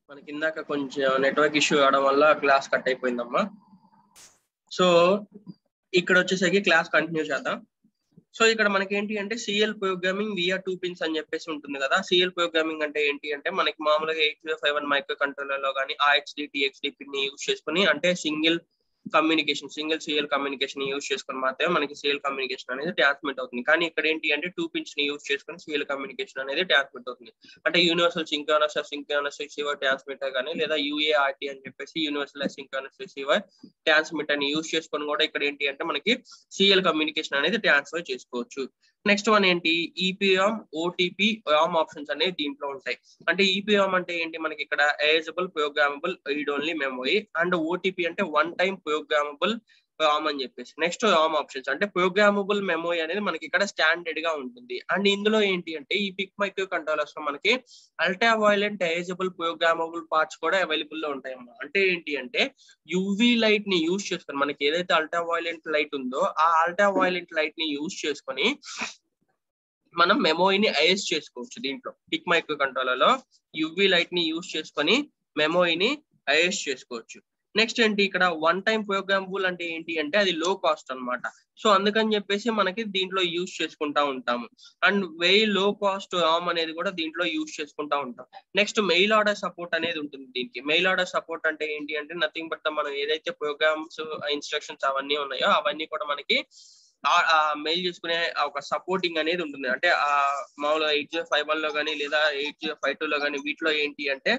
మనకి ఇందాక కొంచెం నెట్వర్క్ ఇష్యూ అవడం వల్ల క్లాస్ కట్ అయిపోయిందమ్మా సో ఇక్కడ వచ్చేసరికి క్లాస్ కంటిన్యూ చేద్దాం సో ఇక్కడ మనకి ఏంటి అంటే serial programming via two pins అని చెప్పేసి ఉంటుంది కదా సిఎల్ ప్రోగ్రామింగ్ అంటే ఏంటి అంటే మనకి మామూలుగా eight zero five one micro controller లో కానీ ఆహెచ్డి టిఎక్స్డి పిన్ ని యూజ్ చేసుకుని అంటే single communication single serial communication use చేసుకుని మాత్రమే మనకి సిఎల్ కమ్యూనికేషన్ అనేది ట్రాన్స్మిట్ అవుతుంది కానీ ఇక్కడ ఏంటి అంటే టూ పిన్స్ ని యూజ్ చేసుకుని సిఎల్ కమ్యూనికేషన్ అనేది ట్రాన్స్మిట్ అవుతుంది అంటే universal synchronous synchronous receiver transmitter కానీ లేదా యూఏఆర్టీ అని చెప్పేసి యూనివర్సల్ సింక్రోనస్ రిసీవర్ ట్రాన్స్మిటర్ ని యూజ్ చేసుకొని కూడా ఇక్కడ ఏంటి అంటే మనకి సిఎల్ కమ్యూనికేషన్ అనేది ట్రాన్స్ఫర్ చేసుకోవచ్చు నెక్స్ట్ వన్ ఏంటి ఈపీఎం ఓటీపీ రామ్ ఆప్షన్స్ అనేవి దీంట్లో ఉంటాయి అంటే ఈపీఎం అంటే ఏంటి మనకి ఇక్కడ erasable programmable read only memory and OTP అంటే వన్ టైం ప్రోగ్రామబుల్ రామ్ అని చెప్పేసి నెక్స్ట్ రామ్ ఆప్షన్స్ అంటే ప్రోగ్రామబుల్ మెమొరీ అనేది మనకి ఇక్కడ స్టాండర్డ్ గా ఉంటుంది అండ్ ఇందులో ఏంటి అంటే ఈ పిక్ మైక్రో కంట్రోలర్స్ లో మనకి ultra violet erasable programmable parts కూడా అవైలబుల్ లో ఉంటాయి అన్నమాట అంటే ఏంటి అంటే యువి లైట్ ని యూజ్ చేసుకొని మనకి ఏదైతే అల్ట్రా వైలెంట్ లైట్ ఉందో ఆ అల్ట్రా వైలెంట్ లైట్ ని యూజ్ చేసుకొని మనం మెమోరీని ఐఎస్ చేసుకోవచ్చు దీంట్లో పిక్ మైక్రో కంట్రోలర్ లో యువి లైట్ ని యూజ్ చేసుకొని మెమోరీని ఐఎస్ చేసుకోవచ్చు నెక్స్ట్ ఏంటి ఇక్కడ వన్ టైం ప్రోగ్రామబుల్ అంటే ఏంటి అంటే అది లో కాస్ట్ అనమాట సో అందుకని చెప్పేసి మనకి దీంట్లో యూజ్ చేసుకుంటా ఉంటాము and very low cost ROM అనేది కూడా దీంట్లో యూజ్ చేసుకుంటా ఉంటాం నెక్స్ట్ మెయిల్ ఆర్డర్ సపోర్ట్ అనేది ఉంటుంది దీనికి మెయిల్ ఆర్డర్ సపోర్ట్ అంటే ఏంటి అంటే నథింగ్ బట్ మనం ఏదైతే ప్రోగ్రామ్స్ ఇన్స్ట్రక్షన్స్ అవన్నీ ఉన్నాయో అవన్నీ కూడా మనకి మెయిల్ చేసుకునే ఒక సపోర్టింగ్ అనేది ఉంటుంది అంటే ఆ మామూలుగా ఎయిట్ జీరో ఫైవ్ వన్ లో కానీ లేదా ఎయిట్ జీరో ఫైవ్ టూ లో కానీ వీటిలో ఏంటి అంటే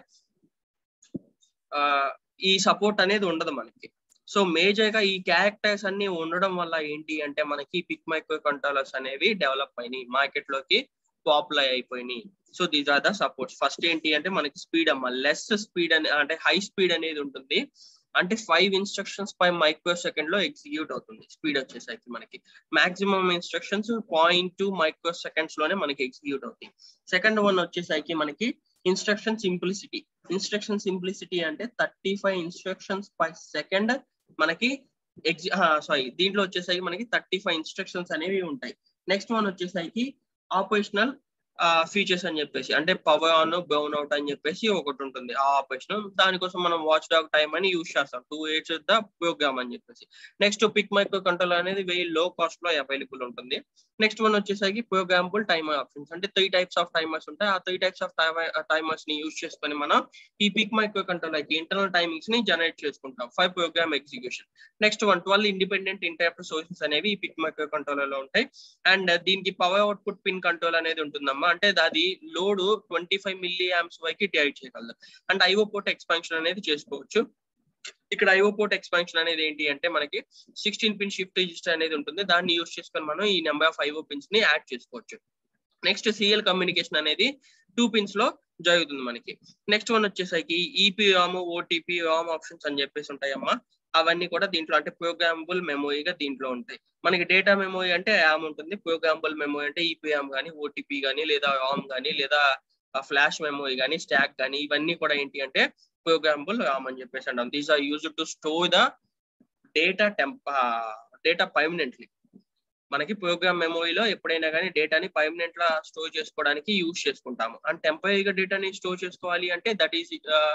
ఈ సపోర్ట్ అనేది ఉండదు మనకి సో మేజర్ గా ఈ క్యారెక్టర్స్ అన్ని ఉండడం వల్ల ఏంటి అంటే మనకి పిక్ మైక్రో కంట్రోలర్స్ అనేవి డెవలప్ అయినాయి మార్కెట్ లోకి పాపులర్ అయిపోయినాయి so these are the supports first ఏంటి అంటే మనకి స్పీడ్ అమ్మ లెస్ స్పీడ్ అనే అంటే హై స్పీడ్ అనేది ఉంటుంది అంటే five instructions per micro second లో ఎగ్జిక్యూట్ అవుతుంది స్పీడ్ వచ్చేసరికి మనకి maximum instructions point two micro seconds లోనే మనకి ఎగ్జిక్యూట్ అవుతాయి సెకండ్ వన్ వచ్చేసరికి మనకి ఇన్స్ట్రక్షన్ సింప్లిసిటీ ఇన్స్ట్రక్షన్ సింప్లిసిటీ అంటే thirty five instructions per second మనకి ఎగ్జి సారీ దీంట్లో వచ్చేసరికి మనకి థర్టీ ఫైవ్ ఇన్స్ట్రక్షన్స్ అనేవి ఉంటాయి నెక్స్ట్ వన్ వచ్చేసరికి ఆపరేషనల్ ఫీచర్స్ అని చెప్పేసి అంటే పవర్ ఆన్ బౌన్ అవుట్ అని చెప్పేసి ఒకటి ఉంటుంది ఆ ఆపరేషన్ దానికోసం మనం వాచ్ డాగ్ టైం అని యూజ్ చేస్తాం టూ ఎయిట్స్ ద ప్రోగ్రామ్ అని చెప్పేసి నెక్స్ట్ పిక్ మైక్రో కంట్రోల్ అనేది వెరీ లో కాస్ట్ లో అవైలబుల్ ఉంటుంది నెక్స్ట్ వన్ వచ్చేసరికి ప్రోగ్రామబుల్ టైమర్ ఆప్షన్స్ అంటే త్రీ టైప్స్ ఆఫ్ టైమర్స్ ఉంటాయి ఆ త్రీ టైప్స్ ఆఫ్ టైమర్స్ ని యూజ్ చేసుకొని మనం ఈ పిక్ మైక్రో కంట్రోల్ కి ఇంటర్నల్ టైమింగ్స్ ని జనరేట్ చేసుకుంటాం five program execution next one twelve independent interrupt sources అనేవి ఈ పిక్ మైక్రో కంట్రోలర్ లో ఉంటాయి అండ్ దీనికి పవర్ అవుట్పుట్ పిన్ కంట్రోల్ అనేది ఉంటుందమ్మా అంటే అది load twenty five milli amps వరకు డైరెక్ట్ చేయగలదు అండ్ ఐఓ పోర్ట్ ఎక్స్పాన్షన్ అనేది చేసుకోవచ్చు ఇక్కడ ఐఓ పోర్ట్ ఎక్స్పాన్షన్ అనేది ఏంటి అంటే మనకి సిక్స్టీన్ పిన్ షిఫ్ట్ రిజిస్టర్ అనేది ఉంటుంది దాన్ని యూజ్ చేసుకొని మనం ఈ నెంబర్ ఆఫ్ ఐఓ పిన్స్ ని యాడ్ చేసుకోవచ్చు నెక్స్ట్ సిఎల్ కమ్యూనికేషన్ అనేది టూ పిన్స్ లో జరుగుతుంది మనకి నెక్స్ట్ వన్ వచ్చేసరికి EPROM OTP ROM options అని చెప్పేసి ఉంటాయమ్మా అవన్నీ కూడా దీంట్లో అంటే ప్రోగ్రామబుల్ మెమోరీగా దీంట్లో ఉంటాయి మనకి డేటా మెమోరీ అంటే ర్యామ్ ఉంటుంది ప్రోగ్రామబుల్ మెమోరీ అంటే ఈపీఎం కానీ ఓటీపీ కానీ లేదా రామ్ కానీ లేదా ఫ్లాష్ మెమోరీ కానీ స్టాక్ కానీ ఇవన్నీ కూడా ఏంటి అంటే ప్రోగ్రామబుల్ రామ్ అని చెప్పేసి అంటాం these are use to store the data temp data permanently మనకి ప్రోగ్రామ్ మెమోరీలో ఎప్పుడైనా కానీ డేటాని పర్మనెంట్ లా స్టోర్ చేసుకోవడానికి యూజ్ చేసుకుంటాము అండ్ టెంపరీగా డేటాని స్టోర్ చేసుకోవాలి అంటే that is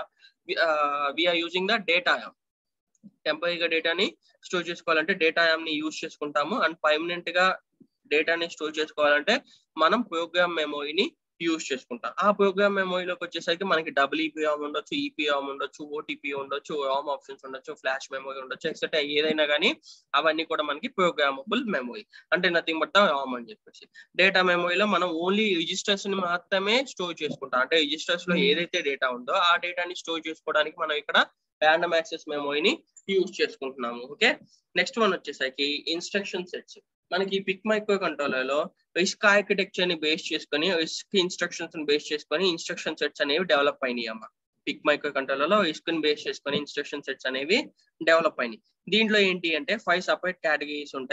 we are using the data RAM టెంపరీగా డేటాని స్టోర్ చేసుకోవాలంటే డేటా యామ్ ని యూజ్ చేసుకుంటాము అండ్ పర్మనెంట్ గా డేటాని స్టోర్ చేసుకోవాలంటే మనం ప్రోగ్రామ్ మెమోరీని యూజ్ చేసుకుంటాం ఆ ప్రోగ్రామ్ మెమోరీలోకి వచ్చేసరికి మనకి డబుల్ ఈపీఆమ్ ఉండొచ్చు ఈపీఆమ్ ఉండొచ్చు ఓటీపీ ఉండొచ్చు రామ్ ఆప్షన్స్ ఉండొచ్చు ఫ్లాష్ మెమోరీ ఉండొచ్చు ఎక్సెట్రా ఏదైనా కానీ అవన్నీ కూడా మనకి ప్రోగ్రామబుల్ మెమోరీ అంటే నథింగ్ బట్ రామ్ అని చెప్పేసి డేటా మెమోరీలో మనం ఓన్లీ రిజిస్టర్స్ ని మాత్రమే స్టోర్ చేసుకుంటాం అంటే రిజిస్టర్స్ లో ఏదైతే డేటా ఉందో ఆ డేటాని స్టోర్ చేసుకోవడానికి మనం ఇక్కడ ర్యాండమ్ యాక్సెస్ మెమోరీని యూజ్ చేసుకుంటున్నాము ఓకే నెక్స్ట్ వన్ వచ్చేసరికి ఇన్స్ట్రక్షన్ సెట్స్ మనకి పిక్ మైక్రో కంట్రోలర్ లో రిస్క్ ఆర్కిటెక్చర్ ని బేస్ చేసుకొని రిస్క్ ఇన్స్ట్రక్షన్స్ ని బేస్ చేసుకొని ఇన్స్ట్రక్షన్ సెట్స్ అనేవి డెవలప్ అయినాయి అమ్మ పిక్ మైక్రో కంట్రోలర్ లో రిస్క్ ని బేస్ చేసుకొని ఇన్స్ట్రక్షన్ సెట్స్ అనేవి డెవలప్ అయినాయి దీంట్లో ఏంటి అంటే ఫైవ్ సపరేట్ కేటగిరీస్ ఉంటాయి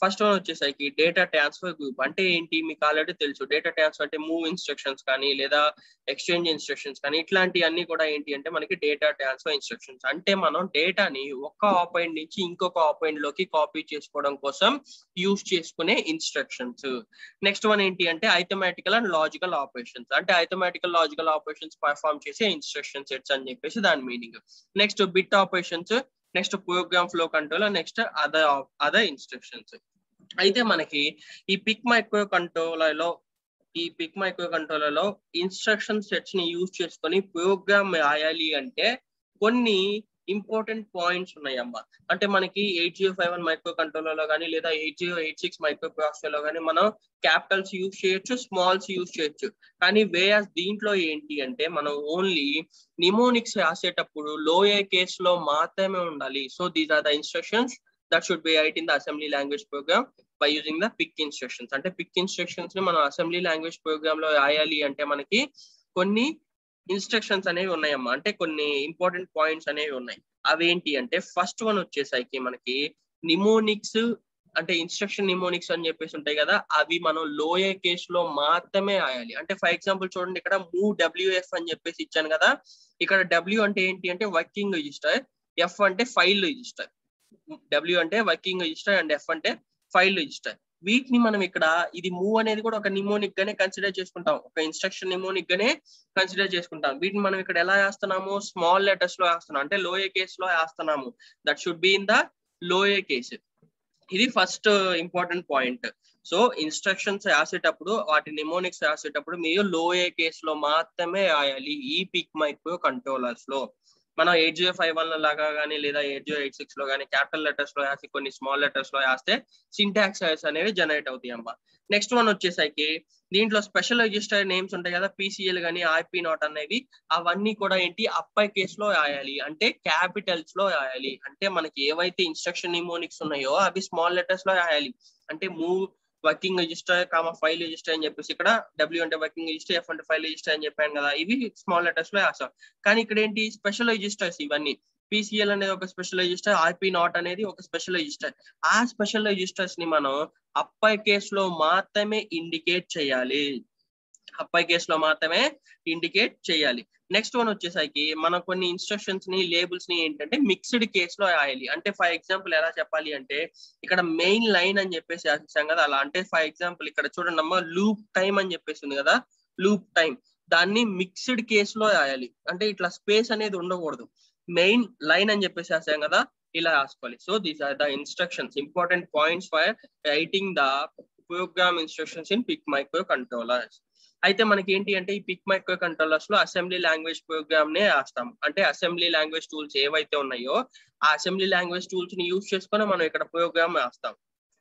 ఫస్ట్ వన్ వచ్చేసరికి డేటా ట్రాన్స్ఫర్ గ్రూప్ అంటే ఏంటి మీకు ఆల్రెడీ తెలుసు డేటా ట్రాన్స్ఫర్ అంటే మూవ్ ఇన్స్ట్రక్షన్స్ కానీ లేదా ఎక్స్చేంజ్ ఇన్స్ట్రక్షన్స్ కానీ ఇట్లాంటివన్నీ కూడా ఏంటి అంటే మనకి డేటా ట్రాన్స్ఫర్ ఇన్స్ట్రక్షన్స్ అంటే మనం డేటాని ఒక ఆపాయింట్ నుంచి ఇంకొక ఆపాయింట్ లోకి కాపీ చేసుకోవడం కోసం యూజ్ చేసుకునే ఇన్స్ట్రక్షన్స్ నెక్స్ట్ వన్ ఏంటి అంటే ఐథమెటికల్ అండ్ లాజికల్ ఆపరేషన్స్ అంటే ఐథమెటికల్ లాజికల్ ఆపరేషన్స్ పర్ఫామ్ చేసే ఇన్స్ట్రక్షన్ సెట్స్ అని చెప్పేసి దాని meaning next bit operations next program flow control next other other instructions అయితే మనకి ఈ పిక్ మైక్రో కంట్రోలర్ లో ఈ పిక్ మైక్రో కంట్రోలర్ లో ఇన్స్ట్రక్షన్ సెట్స్ ని యూజ్ చేసుకొని ప్రోగ్రామ్ రాయాలి అంటే కొన్ని ఇంపార్టెంట్ పాయింట్స్ ఉన్నాయమ్మా అంటే మనకి eight zero five one micro controller లో కానీ లేదా eight zero eight six micro processor లో కానీ మనం క్యాపిటల్స్ యూజ్ చేయొచ్చు స్మాల్స్ యూజ్ చేయొచ్చు కానీ వేయాస్ దీంట్లో ఏంటి అంటే మనం ఓన్లీ నిమోనిక్స్ రాసేటప్పుడు లోయర్ కేస్ లో మాత్రమే ఉండాలి so these are the instructions that should be write in the assembly language program by using the PIC instructions అంటే పిక్ ఇన్స్ట్రక్షన్స్ ని మనం అసెంబ్లీ లాంగ్వేజ్ ప్రోగ్రామ్ లో రాయాలి అంటే మనకి కొన్ని ఇన్స్ట్రక్షన్స్ అనేవి ఉన్నాయమ్మా అంటే కొన్ని ఇంపార్టెంట్ పాయింట్స్ అనేవి ఉన్నాయి అవేంటి అంటే ఫస్ట్ వన్ వచ్చేసరికి మనకి నిమోనిక్స్ అంటే ఇన్స్ట్రక్షన్ నిమోనిక్స్ అని చెప్పేసి ఉంటాయి కదా అవి మనం లోయర్ కేస్ లో మాత్రమే రాయాలి అంటే ఫర్ ఎగ్జాంపుల్ చూడండి ఇక్కడ మూవ్ డబ్ల్యూఎఫ్ అని చెప్పేసి ఇచ్చాను కదా ఇక్కడ డబ్ల్యూ అంటే ఏంటి అంటే వర్కింగ్ రిజిస్టర్ ఎఫ్ అంటే ఫైల్ రిజిస్టర్ డబ్ల్యూ అంటే వర్కింగ్ రిజిస్టర్ అండ్ ఎఫ్ అంటే ఫైల్ రిజిస్టర్ వీటిని మనం ఇక్కడ ఇది మూవ్ అనేది కూడా ఒక నిమోనిక్ గానే కన్సిడర్ చేసుకుంటాం ఒక ఇన్స్ట్రక్షన్ నిమోనిక్ గానే కన్సిడర్ చేసుకుంటాం వీటిని మనం ఇక్కడ ఎలా వేస్తున్నాము స్మాల్ లెటర్స్ లో వేస్తున్నాం అంటే లోయర్ కేస్ లో వేస్తున్నాము that should be in the lower case ఇది first important point so instructions రాసేటప్పుడు వాటి నిమోనిక్స్ రాసేటప్పుడు మీరు లోయర్ కేస్ లో మాత్రమే రాయాలి ఈ పిక్ మైక్రో కంట్రోలర్స్ లో మనం ఎయిట్ జీరో ఫైవ్ వన్ లాగా కానీ లేదా ఎయిట్ జీరో ఎయిట్ సిక్స్ లో కానీ క్యాపిటల్ లెటర్స్ లో రాసి కొన్ని స్మాల్ లెటర్స్ లో రాస్తే సింటాక్స్ అనేవి జనరేట్ అవుతాయి అమ్మా నెక్స్ట్ వన్ వచ్చేసరికి దీంట్లో స్పెషల్ రిజిస్టర్ నేమ్స్ ఉంటాయి కదా పీసీఎల్ కానీ ఆర్పీ నాట్ అనేవి అవన్నీ కూడా ఏంటి అప్పై కేస్ లో రాయాలి అంటే క్యాపిటల్స్ లో రాయాలి అంటే మనకి ఏవైతే ఇన్స్ట్రక్షన్ నిమోనిక్స్ ఉన్నాయో అవి స్మాల్ లెటర్స్ లో రాయాలి అంటే move working register comma file register అని చెప్పేసి ఇక్కడ డబ్ల్యూ అంటే వర్కింగ్ రిజిస్టర్ ఎఫ్ అంటే ఫైల్ రిజిస్టర్ అని చెప్పాను కదా ఇవి స్మాల్ లెటర్స్ లో రాసాం కానీ ఇక్కడ ఏంటి స్పెషల్ రిజిస్టర్స్ ఇవన్నీ పీసీఎల్ అనేది ఒక స్పెషల్ రిజిస్టర్ ఆర్పీ నాట్ అనేది ఒక స్పెషల్ రిజిస్టర్ ఆ స్పెషల్ రిజిస్టర్స్ ని మనం అప్పై కేస్ లో మాత్రమే ఇండికేట్ చేయాలి అప్పై కేస్ లో మాత్రమే ఇండికేట్ చేయాలి నెక్స్ట్ వన్ వచ్చేసరికి మనం కొన్ని ఇన్స్ట్రక్షన్స్ ని లేబుల్స్ ని ఏంటంటే మిక్స్డ్ కేస్ లో రాయాలి అంటే ఫర్ ఎగ్జాంపుల్ ఎలా చెప్పాలి అంటే ఇక్కడ మెయిన్ లైన్ అని చెప్పేసి రాసేసాం కదా అలా అంటే ఫర్ ఎగ్జాంపుల్ ఇక్కడ చూడండి అమ్మా లూప్ టైం అని చెప్పేసి ఉంది కదా లూప్ టైం దాన్ని మిక్స్డ్ కేస్ లో రాయాలి అంటే ఇట్లా స్పేస్ అనేది ఉండకూడదు మెయిన్ లైన్ అని చెప్పేసి రాసాం కదా ఇలా రాసుకోవాలి so these are the instructions important points for writing the program instructions in PIC micro controllers అయితే మనకి ఏంటి అంటే ఈ పిక్ మైక్రో కంట్రోలర్స్ లో అసెంబ్లీ లాంగ్వేజ్ ప్రోగ్రామ్ నే రాస్తాం అంటే అసెంబ్లీ లాంగ్వేజ్ టూల్స్ ఏవైతే ఉన్నాయో ఆ అసెంబ్లీ లాంగ్వేజ్ టూల్స్ ని యూజ్ చేసుకొని మనం ఇక్కడ ప్రోగ్రామ్ రాస్తాం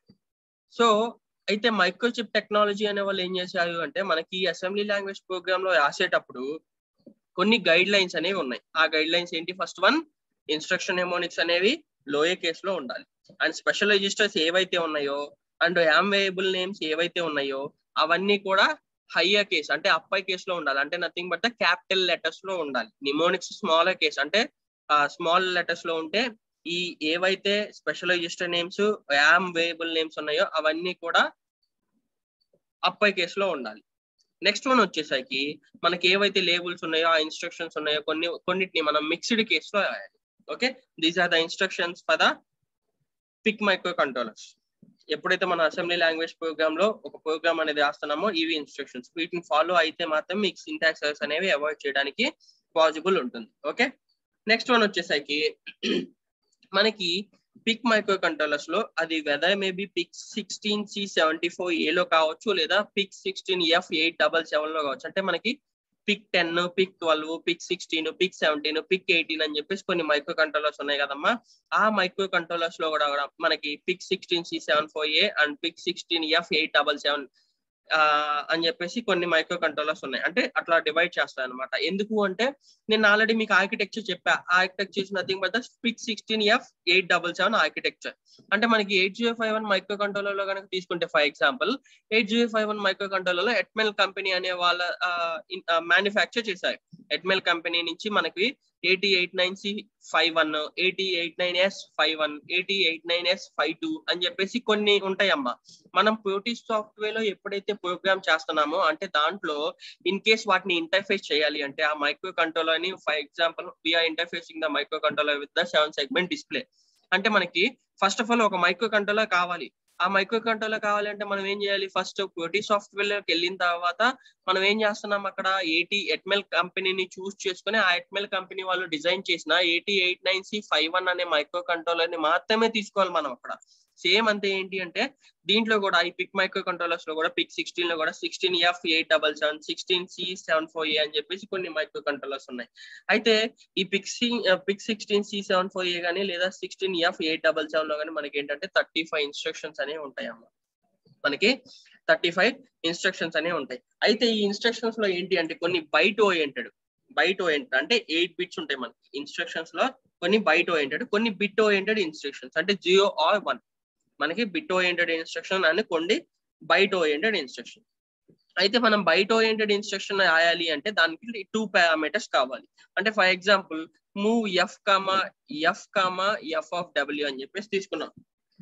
సో అయితే మైక్రోచిప్ టెక్నాలజీ అనే వాళ్ళు ఏం చేశారు అంటే మనకి ఈ అసెంబ్లీ లాంగ్వేజ్ ప్రోగ్రామ్ లో రాసేటప్పుడు కొన్ని గైడ్ లైన్స్ అనేవి ఉన్నాయి ఆ గైడ్ లైన్స్ ఏంటి ఫస్ట్ వన్ ఇన్స్ట్రక్షన్ ఎమోనిక్స్ అనేవి లోయర్ కేస్ లో ఉండాలి అండ్ స్పెషల్ రిజిస్టర్స్ ఏవైతే ఉన్నాయో అండ్ యామ్ వేరియబుల్ నేమ్స్ ఏవైతే ఉన్నాయో అవన్నీ కూడా హయ్యర్ కేస్ అంటే అప్పై కేస్ లో ఉండాలి అంటే nothing but the capital letters లో ఉండాలి నిమోనిక్స్ స్మాలర్ కేస్ అంటే స్మాల్ లెటర్స్ లో ఉంటే ఈ ఏవైతే special register names and variable names ఉన్నాయో అవన్నీ కూడా అప్పై కేస్ లో ఉండాలి నెక్స్ట్ వన్ వచ్చేసరికి మనకి ఏవైతే లేబుల్స్ ఉన్నాయో ఆ ఇన్స్ట్రక్షన్స్ ఉన్నాయో కొన్ని కొన్నిటిని మనం మిక్స్డ్ కేస్ లో రాయాలి okay these are the instructions for the PIC micro controllers ఎప్పుడైతే మన అసెంబ్లీ లాంగ్వేజ్ ప్రోగ్రామ్ లో ఒక ప్రోగ్రామ్ అనేది రాస్తున్నామో ఇవి ఇన్స్ట్రక్షన్స్ వీటిని ఫాలో అయితే మాత్రం మీకు సింటాక్స్ ఎర్రర్స్ అనేవి అవాయిడ్ చేయడానికి పాసిబుల్ ఉంటుంది ఓకే నెక్స్ట్ వన్ వచ్చేసరికి మనకి పిక్ మైక్రో కంట్రోలర్స్ లో అది whether maybe PIC sixteen C seventy four ఏలో కావచ్చు లేదా PIC sixteen F eight double seven లో కావచ్చు అంటే మనకి PIC ten PIC twelve PIC sixteen PIC seventeen PIC eighteen అని చెప్పేసి కొన్ని మైక్రో కంట్రోలర్స్ ఉన్నాయి కదమ్మా ఆ మైక్రో కంట్రోలర్స్ లో కూడా మనకి PIC sixteen C seven four A and PIC sixteen F eight double seven అని చెప్పేసి కొన్ని మైక్రో కంట్రోలర్స్ ఉన్నాయి అంటే అట్లా డివైడ్ చేస్తాను అనమాట ఎందుకు అంటే నేను ఆల్రెడీ మీకు ఆర్కిటెక్చర్ చెప్పా architecture nothing but the PIC sixteen F eight double seven architecture అంటే మనకి eight zero five one micro controller లో కనుక తీసుకుంటే for example eight zero five one micro controller లో ఎట్మెల్ కంపెనీ అనే వాళ్ళ మ్యానుఫ్యాక్చర్ చేశారు ఎట్మెల్ కంపెనీ నుంచి మనకి eighty eight nine C five one eighty eight nine S five one eighty eight nine S five two అని చెప్పేసి కొన్ని ఉంటాయమ్మా మనం ప్రోటీ సాఫ్ట్వేర్ లో ఎప్పుడైతే ప్రోగ్రామ్ చేస్తున్నామో అంటే దాంట్లో ఇన్ కేస్ వాటిని ఇంటర్ఫేస్ చేయాలి అంటే ఆ మైక్రో కంట్రోలర్ అని for example we are interfacing the microcontroller with the seven segment display అంటే మనకి ఫస్ట్ ఆఫ్ ఆల్ ఒక మైక్రో కంట్రోలర్ కావాలి ఆ మైక్రో కంట్రోలర్ కావాలంటే మనం ఏం చేయాలి ఫస్ట్ ప్రోటీ సాఫ్ట్వేర్ లోకి వెళ్ళిన తర్వాత మనం ఏం చేస్తున్నాం అక్కడ ఏటీ ఎట్మెల్ కంపెనీని చూస్ చేసుకుని ఆ ఎట్మెల్ కంపెనీ వాళ్ళు డిజైన్ చేసిన eighty eight nine C five one అనే మైక్రో కంట్రోలర్ ని మాత్రమే తీసుకోవాలి మనం అక్కడ సేమ్ అంతే ఏంటి అంటే దీంట్లో కూడా ఈ పిక్ మైక్రో కంట్రోలర్స్ లో కూడా పిక్ సిక్స్టీన్ లో కూడా sixteen F eight double seven sixteen C seven four A అని చెప్పేసి కొన్ని మైక్రో కంట్రోలర్స్ ఉన్నాయి అయితే ఈ PIC C PIC sixteen C seven four A కానీ లేదా sixteen F eight double seven లో కానీ మనకి ఏంటంటే థర్టీ ఫైవ్ ఇన్స్ట్రక్షన్స్ అనేవి ఉంటాయి అమ్మ మనకి థర్టీ ఫైవ్ ఇన్స్ట్రక్షన్స్ అనేవి ఉంటాయి అయితే ఈ ఇన్స్ట్రక్షన్స్ లో ఏంటి అంటే కొన్ని బైట్ ఓరియంటెడ్ బైట్ ఓరియంటెడ్ అంటే ఎయిట్ బిట్స్ ఉంటాయి మనకి ఇన్స్ట్రక్షన్స్ లో కొన్ని బైట్ ఓరియంటెడ్ కొన్ని బిట్ ఓరియంటెడ్ ఇన్స్ట్రక్షన్స్ అంటే జియో ఆర్ వన్ మనకి బిట్ ఓరియంటెడ్ ఇన్స్ట్రక్షన్ అని కొన్ని బైట్ ఓరియంటెడ్ ఇన్స్ట్రక్షన్ అయితే మనం బైట్ ఓరియంటెడ్ ఇన్స్ట్రక్షన్ రాయాలి అంటే దానికి టూ పారామీటర్స్ కావాలి అంటే for example move F comma F comma F of W అని చెప్పేసి తీసుకున్నాం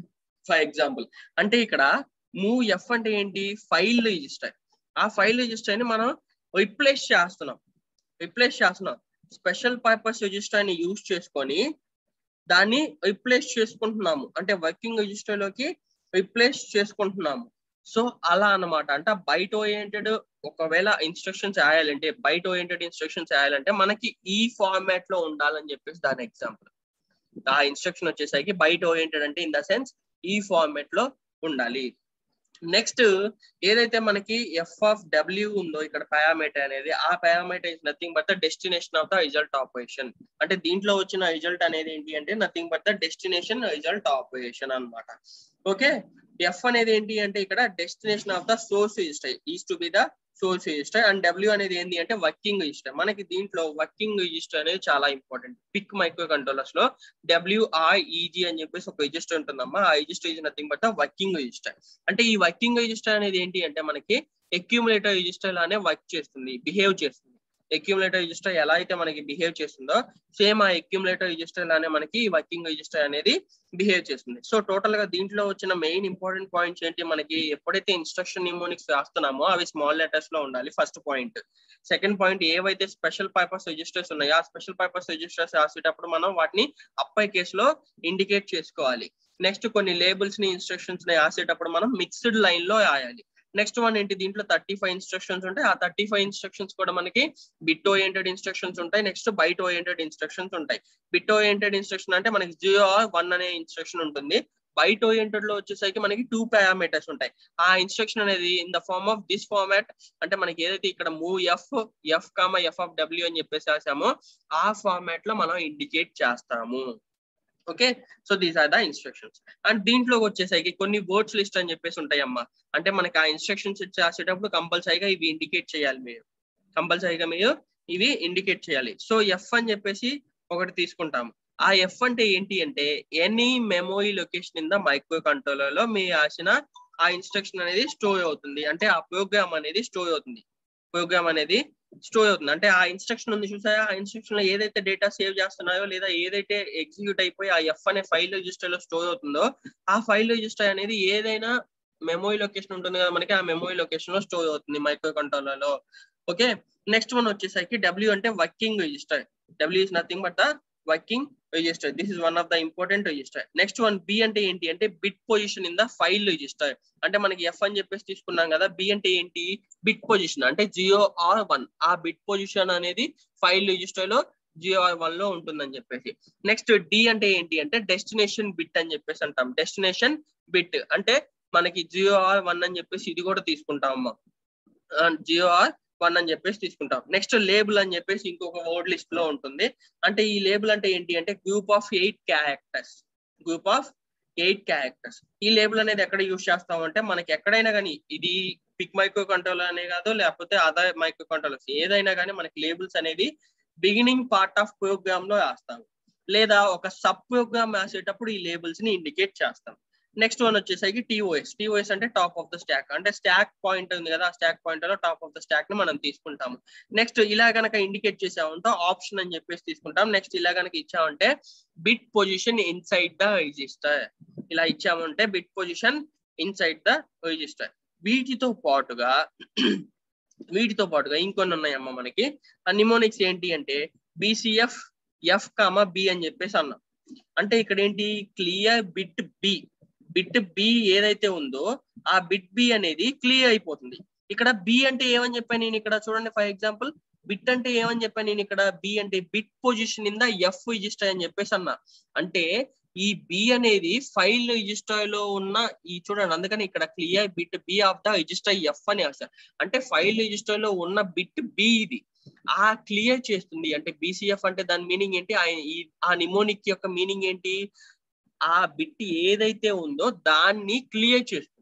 ఫర్ ఎగ్జాంపుల్ అంటే ఇక్కడ మూవ్ ఎఫ్ అంటే ఏంటి ఫైల్ రిజిస్టర్ ఆ ఫైల్ రిజిస్టర్ ని మనం రిప్లేస్ చేస్తున్నాం రిప్లేస్ చేస్తున్నాం స్పెషల్ పర్పస్ రిజిస్టర్ ని యూజ్ చేసుకొని దాన్ని రిప్లేస్ చేసుకుంటున్నాము అంటే వర్కింగ్ రిజిస్టర్ లోకి రిప్లేస్ చేసుకుంటున్నాము సో అలా అన్నమాట అంటే బయట ఓరియంటెడ్ ఒకవేళ ఇన్స్ట్రక్షన్స్ రాయాలంటే బయట ఓరియంటెడ్ ఇన్స్ట్రక్షన్స్ రాయాలంటే మనకి ఈ ఫార్మాట్ లో ఉండాలని చెప్పేసి దాని ఎగ్జాంపుల్ ఆ ఇన్స్ట్రక్షన్ వచ్చేసరికి బయట ఓరియంటెడ్ అంటే ఇన్ ద సెన్స్ ఈ ఫార్మాట్ లో ఉండాలి నెక్స్ట్ ఏదైతే మనకి ఎఫ్ ఆఫ్ డబ్ల్యూ ఉందో ఇక్కడ పారామీటర్ అనేది ఆ parameter is nothing but the destination of the result operation అంటే దీంట్లో వచ్చిన రిజల్ట్ అనేది ఏంటి అంటే nothing but the destination result operation అనమాట ఓకే ఎఫ్ అనేది ఏంటి అంటే ఇక్కడ destination of the source register is to be the source register and W అనేది ఏంటి అంటే వర్కింగ్ రిజిస్టర్ మనకి దీంట్లో వర్కింగ్ రిజిస్టర్ అనేది చాలా ఇంపార్టెంట్ పిక్ మైక్రో కంట్రోలర్స్ లో డబ్ల్యూఆర్ఈజీ అని చెప్పేసి ఒక రిజిస్టర్ ఉంటుందమ్మా ఆ register is nothing but working register అంటే ఈ వర్కింగ్ రిజిస్టర్ అనేది ఏంటి అంటే మనకి అక్యూములేటర్ రిజిస్టర్ లానే వర్క్ చేస్తుంది బిహేవ్ చేస్తుంది అక్యూములేటర్ రిజిస్టర్ ఎలా అయితే మనకి బిహేవ్ చేస్తుందో సేమ్ ఆ అక్యూములేటర్ రిజిస్టర్ లానే మనకి వర్కింగ్ రిజిస్టర్ అనేది బిహేవ్ చేస్తుంది సో టోటల్ గా దీంట్లో వచ్చిన మెయిన్ ఇంపార్టెంట్ పాయింట్స్ ఏంటి మనకి ఎప్పుడైతే ఇన్స్ట్రక్షన్ నిమోనిక్స్ రాస్తున్నామో అవి స్మాల్ లెటర్స్ లో ఉండాలి ఫస్ట్ పాయింట్ సెకండ్ పాయింట్ ఏవైతే స్పెషల్ పర్పస్ రిజిస్టర్స్ ఉన్నాయో ఆ స్పెషల్ పర్పస్ రిజిస్టర్స్ రాసేటప్పుడు మనం వాటిని అప్పై కేసులో ఇండికేట్ చేసుకోవాలి నెక్స్ట్ కొన్ని లేబుల్స్ ని ఇన్స్ట్రక్షన్స్ ని రాసేటప్పుడు మనం మిక్స్డ్ లైన్ లో రాయాలి నెక్స్ట్ వన్ ఏంటి దీంట్లో థర్టీ ఫైవ్ ఇన్స్ట్రక్షన్స్ ఉంటాయి ఆ థర్టీ ఫైవ్ ఇన్స్ట్రక్షన్స్ కూడా మనకి బిట్ ఓరియంటెడ్ ఇన్స్ట్రక్షన్స్ ఉంటాయి నెక్స్ట్ బైట్ ఓరియంటెడ్ ఇన్స్ట్రక్షన్స్ ఉంటాయి బిట్ ఓరియంటెడ్ ఇన్స్ట్రక్షన్ అంటే మనకి జియో వన్ అనే ఇన్స్ట్రక్షన్ ఉంటుంది బైట్ ఓరియంటెడ్ లో వచ్చేసరికి మనకి టూ పారామీటర్స్ ఉంటాయి ఆ ఇన్స్ట్రక్షన్ అనేది in the form of this format అంటే మనకి ఏదైతే ఇక్కడ move F F comma F of W అని చెప్పేసి రాసామో ఆ ఫార్మాట్ లో మనం ఇండికేట్ చేస్తాము okay so these are the instructions and దీంట్లో వచ్చేసరికి కొన్ని వర్డ్స్ లిస్ట్ అని చెప్పేసి ఉంటాయి అమ్మా అంటే మనకి ఆ ఇన్స్ట్రక్షన్స్ రాసేటప్పుడు కంపల్సరీగా ఇవి ఇండికేట్ చేయాలి మీరు కంపల్సరీగా మీరు ఇవి ఇండికేట్ చేయాలి సో ఎఫ్ అని చెప్పేసి ఒకటి తీసుకుంటాము ఆ ఎఫ్ అంటే ఏంటి అంటే any memory location in the micro controller లో మీ రాసిన ఆ ఇన్స్ట్రక్షన్ అనేది స్టోర్ అవుతుంది అంటే ఆ ప్రోగ్రామ్ అనేది స్టోర్ అవుతుంది ప్రోగ్రామ్ అనేది స్టోర్ అవుతుంది అంటే ఆ ఇన్స్ట్రక్షన్ ఉంది చూసారా ఆ ఇన్స్ట్రక్షన్ లో ఏదైతే డేటా సేవ్ చేస్తున్నాయో లేదా ఏదైతే ఎగ్జిక్యూట్ అయిపోయి ఆ ఎఫ్ అనే ఫైల్ రిజిస్టర్ లో స్టోర్ అవుతుందో ఆ ఫైల్ రిజిస్టర్ అనేది ఏదైనా మెమోరీ లొకేషన్ ఉంటుంది కదా మనకి ఆ మెమోరీ లొకేషన్ లో స్టోర్ అవుతుంది మైక్రో కంట్రోలర్ లో ఓకే నెక్స్ట్ వన్ వచ్చేసరికి డబ్ల్యూ అంటే working register W is nothing but the working register this is one of the important register next one B అంటే ఏంటి అంటే bit position in the file register అంటే మనకి F అని చెప్పేసి తీసుకున్నాం కదా బి అంటే ఏంటి బిట్ పొజిషన్ అంటే జియో ఆర్ వన్ ఆ బిట్ పొజిషన్ అనేది ఫైల్ రిజిస్టర్ లో జియో ఆర్ వన్ లో ఉంటుందని చెప్పేసి నెక్స్ట్ డి అంటే ఏంటి అంటే డెస్టినేషన్ బిట్ అని చెప్పేసి అంటాం డెస్టినేషన్ బిట్ అంటే మనకి జియో ఆర్ వన్ అని చెప్పేసి ఇది కూడా తీసుకుంటాం అమ్మా జియో ఆర్ వన్ అని చెప్పేసి తీసుకుంటాం నెక్స్ట్ లేబుల్ అని చెప్పేసి ఇంకొక వర్డ్ లిస్ట్ లో ఉంటుంది అంటే ఈ లేబుల్ అంటే ఏంటి అంటే group of eight characters group of eight characters ఈ లేబుల్ అనేది ఎక్కడ యూజ్ చేస్తాం అంటే మనకి ఎక్కడైనా కానీ ఇది పిక్ మైక్రో కంట్రోలర్ అనే కాదు లేకపోతే అదర్ మైక్రో కంట్రోలర్స్ ఏదైనా కానీ మనకి లేబుల్స్ అనేది బిగినింగ్ పార్ట్ ఆఫ్ ప్రోగ్రామ్ లో రాస్తాం లేదా ఒక సబ్ ప్రోగ్రామ్ రాసేటప్పుడు ఈ లేబుల్స్ ని ఇండికేట్ చేస్తాం నెక్స్ట్ వన్ వచ్చేసరికి టీఓఎస్ టీఓఎస్ అంటే టాప్ ఆఫ్ ద స్టాక్ అంటే స్టాక్ పాయింట్ ఉంది కదా ఆ స్టాక్ పాయింట్ లో టాప్ ఆఫ్ ద స్టాక్ ని మనం తీసుకుంటాము నెక్స్ట్ ఇలా గనక ఇండికేట్ చేసామంటే ఆప్షన్ అని చెప్పేసి తీసుకుంటాం నెక్స్ట్ ఇలా గనక ఇచ్చామంటే bit position inside the register ఇలా ఇచ్చామంటే bit position inside the register వీటితో పాటుగా వీటితో పాటుగా ఇంకొన్ని ఉన్నాయమ్మా మనకి ఆ నిమోనిక్స్ ఏంటి అంటే బీసీఎఫ్ ఎఫ్ కామా బి అని చెప్పేసి అన్నాం అంటే ఇక్కడ ఏంటి clear bit B bit B ఏదైతే ఉందో ఆ బిట్ బి అనేది క్లియర్ అయిపోతుంది ఇక్కడ బి అంటే ఏమని చెప్పాను నేను ఇక్కడ చూడండి ఫర్ ఎగ్జాంపుల్ బిట్ అంటే ఏమని చెప్పాను నేను ఇక్కడ బి అంటే bit position in the F register అని చెప్పేసి అన్నా అంటే ఈ బి అనేది ఫైల్ రిజిస్టర్ లో ఉన్న ఈ చూడండి అందుకని ఇక్కడ clear bit B of the register F అని రాశారు అంటే ఫైల్ రిజిస్టర్ లో ఉన్న బిట్ బి ఇది ఆ క్లియర్ చేస్తుంది అంటే బీసీఎఫ్ అంటే దాని మీనింగ్ ఏంటి ఆ నిమోనిక్ యొక్క మీనింగ్ ఏంటి ఆ బిట్ ఏదైతే ఉందో దాన్ని క్లియర్ చేస్తుంది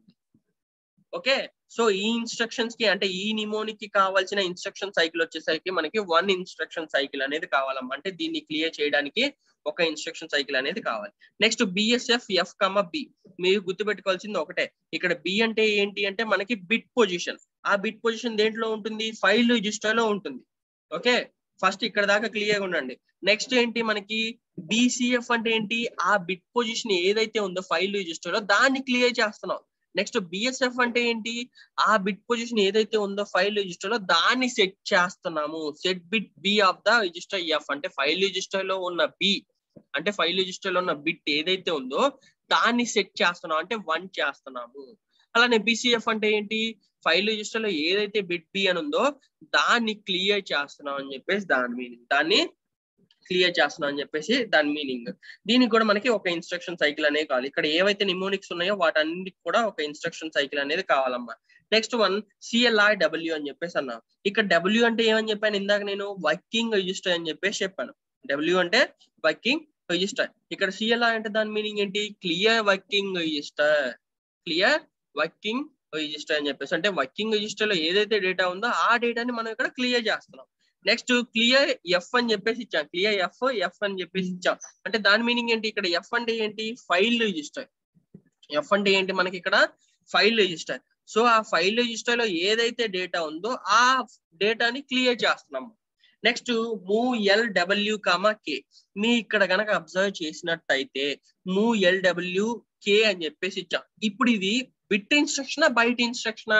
ఓకే సో ఈ ఇన్స్ట్రక్షన్స్ కి అంటే ఈ నిమోనికి కావాల్సిన ఇన్స్ట్రక్షన్ సైకిల్ వచ్చేసరికి మనకి వన్ ఇన్స్ట్రక్షన్ సైకిల్ అనేది కావాలమ్మా అంటే దీన్ని క్లియర్ చేయడానికి ఒక ఇన్స్ట్రక్షన్ సైకిల్ అనేది కావాలి next BSF F comma B మీరు గుర్తుపెట్టుకోవాల్సింది ఒకటే ఇక్కడ బి అంటే ఏంటి అంటే మనకి బిట్ పొజిషన్ ఆ బిట్ పొజిషన్ దేంట్లో ఉంటుంది ఫైల్ రిజిస్టర్ లో ఉంటుంది ఓకే ఫస్ట్ ఇక్కడ దాకా క్లియర్ ఉండండి నెక్స్ట్ ఏంటి మనకి బీసీఎఫ్ అంటే ఏంటి ఆ బిట్ పొజిషన్ ఏదైతే ఉందో ఫైల్ రిజిస్టర్ లో దాన్ని క్లియర్ చేస్తున్నాం నెక్స్ట్ బిఎస్ఎఫ్ అంటే ఏంటి ఆ బిట్ పొజిషన్ ఏదైతే ఉందో ఫైల్ రిజిస్టర్ లో దాన్ని సెట్ చేస్తున్నాము set bit B of the register F అంటే ఫైల్ రిజిస్టర్ లో ఉన్న బి అంటే ఫైల్ రిజిస్టర్ లో ఉన్న బిట్ ఏదైతే ఉందో దాన్ని సెట్ చేస్తున్నాం అంటే వన్ చేస్తున్నాము అలానే బీసీఎఫ్ అంటే ఏంటి ఫైల్ రిజిస్టర్ లో ఏదైతే బిట్ బి అని ఉందో దాన్ని క్లియర్ చేస్తున్నాం అని చెప్పేసి దాని మీనింగ్ దాన్ని క్లియర్ చేస్తున్నాం అని చెప్పేసి దాని మీనింగ్ దీనికి కూడా మనకి ఒక ఇన్స్ట్రక్షన్ సైకిల్ అనేది కావాలి ఇక్కడ ఏవైతే నిమోనిక్స్ ఉన్నాయో వాటన్నిటికి కూడా ఒక ఇన్స్ట్రక్షన్ సైకిల్ అనేది కావాలమ్మా నెక్స్ట్ వన్ సిఎల్ఆర్ డబ్ల్యూ అని చెప్పేసి అన్నా ఇక్కడ డబ్ల్యూ అంటే ఏమని చెప్పాను ఇందాక నేను వర్కింగ్ రిజిస్టర్ అని చెప్పేసి చెప్పాను డబ్ల్యూ అంటే వర్కింగ్ రిజిస్టర్ ఇక్కడ సిఎల్ఆర్ అంటే దాని మీనింగ్ ఏంటి clear working register clear working register అని చెప్పేసి అంటే వర్కింగ్ రిజిస్టర్ లో ఏదైతే డేటా ఉందో ఆ డేటాని మనం ఇక్కడ క్లియర్ చేస్తున్నాం నెక్స్ట్ క్లియర్ ఎఫ్ అని చెప్పేసి ఇచ్చాం క్లియర్ ఎఫ్ ఎఫ్ అని చెప్పేసి ఇచ్చాం అంటే దాని మీనింగ్ ఏంటి ఇక్కడ ఎఫ్ అంటే ఏంటి ఫైల్ రిజిస్టర్ ఎఫ్ అంటే ఏంటి మనకి ఇక్కడ ఫైల్ రిజిస్టర్ సో ఆ ఫైల్ రిజిస్టర్ లో ఏదైతే డేటా ఉందో ఆ డేటాని క్లియర్ చేస్తున్నాము next move L W comma K మీ ఇక్కడ గనక అబ్జర్వ్ చేసినట్టయితే మూవ్ ఎల్ డబ్ల్యూ కే అని చెప్పేసి ఇచ్చాం ఇప్పుడు ఇది బిట్ ఇన్స్ట్రక్షన్ బైట్ ఇన్స్ట్రక్షన్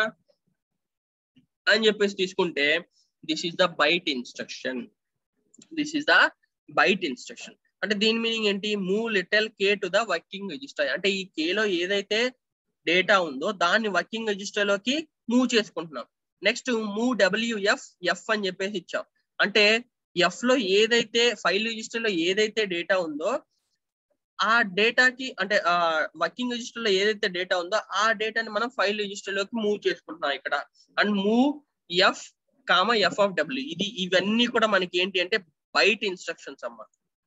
అని చెప్పేసి తీసుకుంటే this is the byte instruction this is the byte instruction అంటే దీని మీనింగ్ ఏంటి move literal K to the working register అంటే ఈ కే లో ఏదైతే డేటా ఉందో దాన్ని వర్కింగ్ రిజిస్టర్ లోకి మూవ్ చేసుకుంటున్నాం నెక్స్ట్ మూవ్ డబ్ల్యూఎఫ్ ఎఫ్ అని చెప్పేసి ఇచ్చాం అంటే ఎఫ్ లో ఏదైతే ఫైల్ రిజిస్టర్ లో ఏదైతే డేటా ఉందో ఆ డేటాకి అంటే ఆ వర్కింగ్ రిజిస్టర్ లో ఏదైతే డేటా ఉందో ఆ డేటాని మనం ఫైల్ రిజిస్టర్ లోకి మూవ్ చేసుకుంటున్నాం ఇక్కడ and move F comma F of W ఇది ఇవన్నీ కూడా మనకి ఏంటి అంటే బైట్ ఇన్స్ట్రక్షన్స్ అమ్మ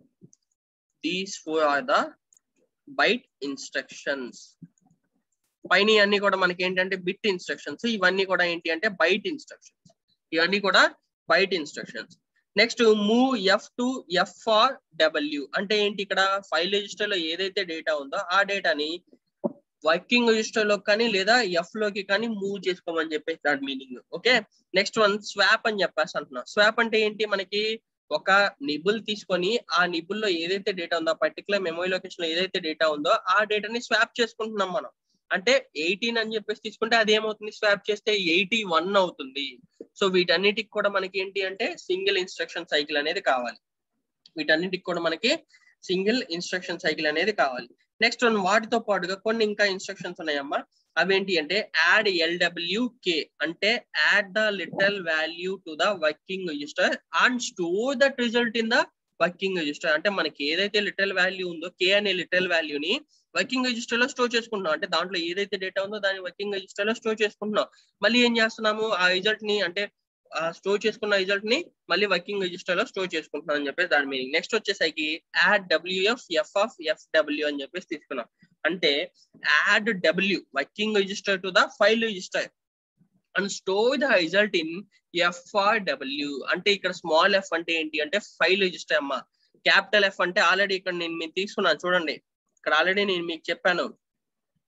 these four are the byte instructions పైన అన్ని కూడా మనకి ఏంటంటే బిట్ ఇన్స్ట్రక్షన్స్ ఇవన్నీ కూడా ఏంటి అంటే బైట్ ఇన్స్ట్రక్షన్స్ ఇవన్నీ కూడా byte instructions next move F to F or W అంటే ఏంటి ఇక్కడ ఫైల్ రిజిస్టర్ లో ఏదైతే డేటా ఉందో ఆ డేటాని వర్కింగ్ రిజిస్టర్ లో కానీ లేదా ఎఫ్ లోకి కానీ మూవ్ చేసుకోమని చెప్పేసి దాని meaning okay next one swap అని చెప్పేసి అంటున్నాం స్వాప్ అంటే ఏంటి మనకి ఒక నిబుల్ తీసుకొని ఆ నిబుల్ లో ఏదైతే డేటా ఉందో పర్టికులర్ మెమరీ లొకేషన్ లో ఏదైతే డేటా ఉందో ఆ డేటాని స్వాప్ చేసుకుంటున్నాం మనం అంటే ఎయిటీన్ అని చెప్పేసి తీసుకుంటే అది ఏమవుతుంది స్వాప్ చేస్తే ఎయిటీ వన్ అవుతుంది సో వీటన్నిటికి కూడా మనకి ఏంటి అంటే సింగిల్ ఇన్స్ట్రక్షన్ సైకిల్ అనేది కావాలి వీటన్నిటికి కూడా మనకి సింగిల్ ఇన్స్ట్రక్షన్ సైకిల్ అనేది కావాలి నెక్స్ట్ వన్ వాటితో పాటుగా కొన్ని ఇంకా ఇన్స్ట్రక్షన్స్ ఉన్నాయమ్మా అవేంటి అంటే యాడ్ ఎల్డబ్ల్యూ కే అంటే add the literal value to the working register and store that result in the working register అంటే మనకి ఏదైతే లిటల్ వాల్యూ ఉందో కే అనే లిటల్ వాల్యూని వర్కింగ్ రిజిస్టర్ లో స్టోర్ చేసుకుంటున్నాం అంటే దాంట్లో ఏదైతే డేటా ఉందో దాన్ని వర్కింగ్ రిజిస్టర్ లో స్టోర్ చేసుకుంటున్నాం మళ్ళీ ఏం చేస్తున్నాము ఆ రిజల్ట్ ని అంటే స్టోర్ చేసుకున్న రిజల్ట్ ని మళ్ళీ వర్కింగ్ రిజిస్టర్ లో స్టోర్ చేసుకుంటున్నాం అని చెప్పేసి దాని మీనింగ్ నెక్స్ట్ వచ్చేసరికి add WF F of F W అని చెప్పేసి తీసుకున్నాం అంటే add W working register to the file register and store the result in FR W అంటే ఇక్కడ స్మాల్ ఎఫ్ అంటే ఏంటి అంటే ఫైల్ రిజిస్టర్ అమ్మా క్యాపిటల్ ఎఫ్ అంటే ఆల్రెడీ ఇక్కడ నేను మీకు తీసుకున్నాను చూడండి ఇక్కడ ఆల్రెడీ నేను మీకు చెప్పాను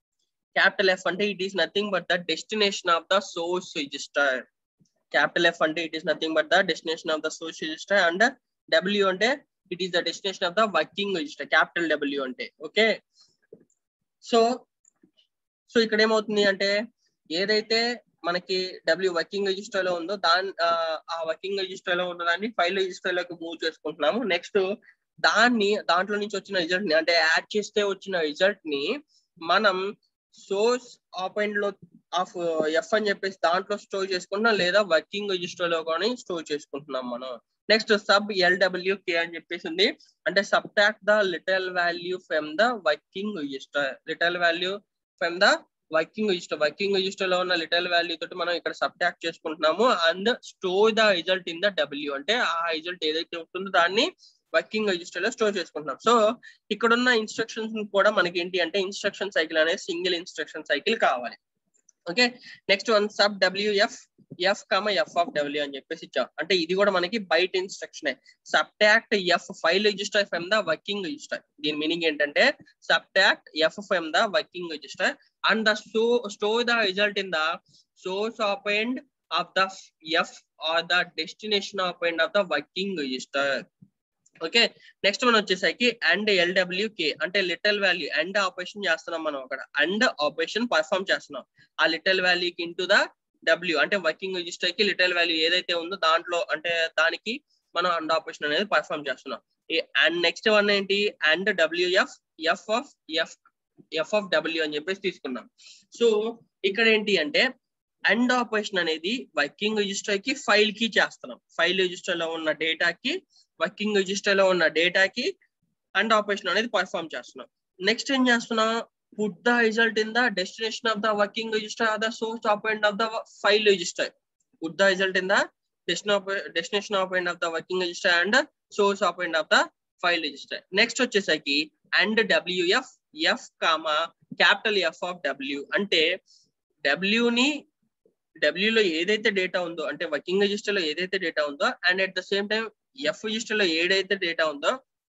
క్యాపిటల్ ఎఫ్ అంటే it is nothing but the destination of the source register capital F అంటే it is nothing but the destination of the source register and W అంటే it is the destination of the working register capital W అంటే okay so so ఇక్కడ ఏమవుతుంది అంటే ఏదైతే మనకి W working register లో ఉందో దాని ఆ వర్కింగ్ రిజిస్టర్ లో ఉన్నదాన్ని ఫైల్ రిజిస్టర్ లోకి మూవ్ చేసుకుంటున్నాము నెక్స్ట్ దాన్ని దాంట్లో నుంచి వచ్చిన రిజల్ట్ ని అంటే యాడ్ చేస్తే వచ్చిన రిజల్ట్ ని మనం సోర్స్ ఆపెండ్ లో ఆఫ్ ఎఫ్ అని చెప్పేసి దాంట్లో స్టోర్ చేసుకుంటున్నాం లేదా వర్కింగ్ రిజిస్టర్ లో కానీ స్టోర్ చేసుకుంటున్నాం మనం నెక్స్ట్ సబ్ ఎల్డబ్ల్యూ కే అని చెప్పేసి ఉంది అంటే subtract the literal value from the working register literal value from the working register working register లో ఉన్న లిటల్ వాల్యూ తోటి మనం ఇక్కడ సబ్ట్రాక్ట్ చేసుకుంటున్నాము and store the result in the W అంటే ఆ రిజల్ట్ ఏదైతే ఉంటుందో దాన్ని వర్కింగ్ రిజిస్టర్ లో స్టోర్ చేసుకుంటున్నాం సో ఇక్కడ ఉన్న ఇన్స్ట్రక్షన్స్ కూడా మనకి ఏంటి అంటే ఇన్స్ట్రక్షన్ సైకిల్ అనేది సింగిల్ ఇన్స్ట్రక్షన్ సైకిల్ కావాలి okay next one sub WF F comma F of W అని చెప్పేసి ఇచ్చాం అంటే ఇది కూడా మనకి బయట instruction subtract F file register from the working register దీని మీనింగ్ ఏంటంటే subtract F from the working register and the store store the result in the source of end of the F or the destination of end of the working register okay next మనం వచ్చేసరికి and LW K అంటే little value and operation చేస్తున్నాం మనం అక్కడ and operation perform చేస్తున్నాం ఆ literal వాల్యూకి into the W అంటే వర్కింగ్ రిజిస్టర్ కి లిటల్ వాల్యూ ఏదైతే ఉందో దాంట్లో అంటే దానికి మనం అండ్ ఆపరేషన్ అనేది పర్ఫామ్ చేస్తున్నాం అండ్ నెక్స్ట్ వన్ ఏంటి and WF F of F F of W అని చెప్పేసి తీసుకున్నాం సో ఇక్కడ ఏంటి అంటే అండ్ ఆపరేషన్ అనేది వర్కింగ్ రిజిస్టర్ కి ఫైల్ కి చేస్తున్నాం ఫైల్ రిజిస్టర్ లో ఉన్న డేటాకి వర్కింగ్ రిజిస్టర్ లో ఉన్న డేటాకి అండ్ ఆపరేషన్ అనేది పర్ఫామ్ చేస్తున్నాం నెక్స్ట్ ఏం చేస్తున్నాం put the result in the destination of the working register or the source of end of the file register put the result in the destination of end of the working register and source of end of the file register next వచ్చేసరికి and WF F comma capital F of W అంటే డబ్ల్యూని డబ్ల్యూలో ఏదైతే data ఉందో అంటే working register లో ఏదైతే data ఉందో and at the same time F register లో ఏదైతే డేటా ఉందో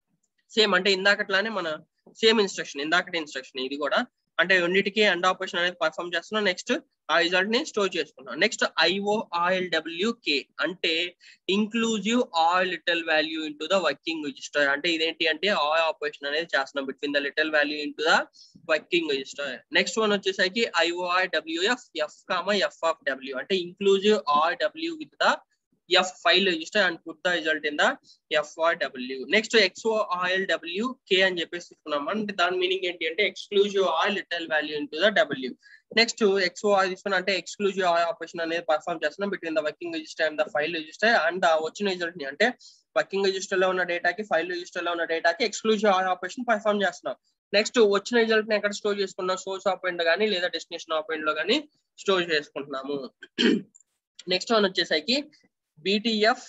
సేమ్ అంటే ఇందాకట్లానే మన సేమ్ ఇన్స్ట్రక్షన్ ఇందాకటి ఇన్స్ట్రక్షన్ ఇది కూడా అంటే రెండింటికి అండ్ ఆపరేషన్ అనేది పర్ఫామ్ చేస్తున్నాం నెక్స్ట్ ఆ రిజల్ట్ ని స్టోర్ చేసుకున్నాం next IO RL W K అంటే inclusive or literal value into the working register అంటే ఇదేంటి అంటే ఆల్ ఆపరేషన్ అనేది చేస్తున్నాం between the literal value into the working register next one వచ్చేసరికి IOI WF F comma F of W అంటే inclusive or W with the F file register and put the result in the FR W next XOR W K అని చెప్పేసి తీసుకున్నాం అంటే దాని meaning ఏంటి అంటే exclusive or literal value in the W next XOR తీసుకున్నా అంటే exclusive or operation అనేది పర్ఫామ్ చేస్తున్నాం between the working register and the file register and వచ్చిన రిజల్ట్ ని అంటే వర్కింగ్ రిజిస్టర్ లో ఉన్న డేటాకి ఫైల్ రిజిస్టర్ లో ఉన్న డేటాకి ఎక్స్క్లూజివ్ ఆయిల్ ఆపరేషన్ పర్ఫామ్ చేస్తున్నాం నెక్స్ట్ వచ్చిన రిజల్ట్ ని ఎక్కడ స్టోర్ చేసుకున్నాం సోర్స్ ఆఫ్ ఎండ్ కానీ లేదా డెస్టినేషన్ ఆఫ్ ఎండ్ లో కానీ స్టోర్ చేసుకుంటున్నాము నెక్స్ట్ వన్ వచ్చేసరికి బీటీఎఫ్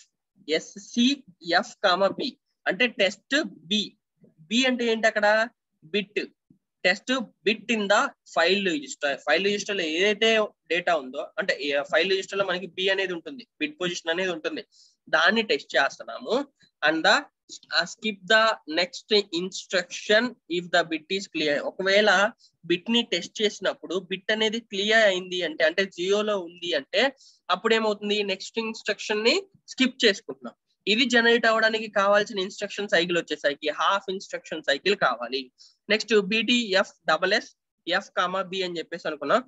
ఎస్సిఎఫ్ కామ బి అంటే టెస్ట్ బి బి అంటే ఏంటి అక్కడ bit test bit in the file register file register లో ఏదైతే డేటా ఉందో అంటే ఫైల్ రిజిస్టర్ లో మనకి బి అనేది ఉంటుంది బిట్ పొజిషన్ అనేది ఉంటుంది దాన్ని టెస్ట్ చేస్తున్నాము and the skip the next instruction if the bit is clear ఒకవేళ బిట్ ని టెస్ట్ చేసినప్పుడు బిట్ అనేది క్లియర్ అయింది అంటే అంటే జియోలో ఉంది అంటే అప్పుడు ఏమవుతుంది నెక్స్ట్ ఇన్స్ట్రక్షన్ ని స్కిప్ చేసుకుంటున్నాం ఇది జనరేట్ అవ్వడానికి కావాల్సిన ఇన్స్ట్రక్షన్ సైకిల్ వచ్చేసరికి హాఫ్ ఇన్స్ట్రక్షన్ సైకిల్ కావాలి next BTF double S F comma B అని చెప్పేసి అనుకున్నాం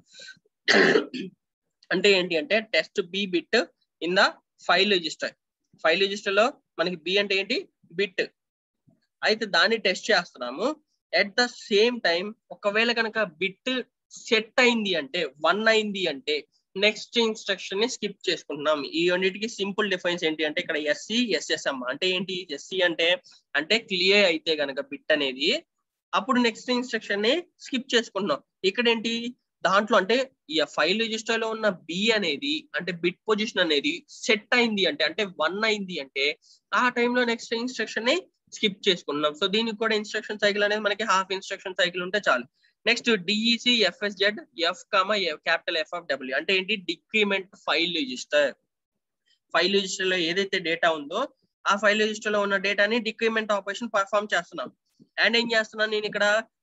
అంటే ఏంటి అంటే test B bit in the file register file register లో మనకి బి అంటే ఏంటి బిట్ అయితే దాన్ని టెస్ట్ చేస్తున్నాము ఎట్ ద సేమ్ టైం ఒకవేళ కనుక బిట్ సెట్ అయింది అంటే వన్ అయింది అంటే నెక్స్ట్ ఇన్స్ట్రక్షన్ ని స్కిప్ చేసుకుంటున్నాం ఈ రెండింటికి సింపుల్ డిఫరెన్స్ ఏంటి అంటే ఇక్కడ ఎస్సి ఎస్ఎస్ఎం అంటే ఏంటి ఎస్సి అంటే అంటే క్లియర్ అయితే గనక బిట్ అనేది అప్పుడు నెక్స్ట్ ఇన్స్ట్రక్షన్ ని స్కిప్ చేసుకుంటున్నాం ఇక్కడ ఏంటి దాంట్లో అంటే ఈ ఫైల్ రిజిస్టర్ లో ఉన్న బి అనేది అంటే బిట్ పొజిషన్ అనేది సెట్ అయింది అంటే అంటే వన్ అయింది అంటే ఆ టైంలో నెక్స్ట్ ఇన్స్ట్రక్షన్ ని స్కిప్ చేసుకున్నాం సో దీనికి కూడా ఇన్స్ట్రక్షన్ సైకిల్ అనేది మనకి హాఫ్ ఇన్స్ట్రక్షన్ సైకిల్ ఉంటే చాలు next DEC FSZ F comma capital F of W అంటే ఏంటి decrement file register file register లో ఏదైతే డేటా ఉందో ఆ ఫైల్ రిజిస్టర్ లో ఉన్న డేటాని డిక్రిమెంట్ ఆపరేషన్ పర్ఫామ్ చేస్తున్నాం అండ్ ఏం చేస్తున్నాను నేను ఇక్కడ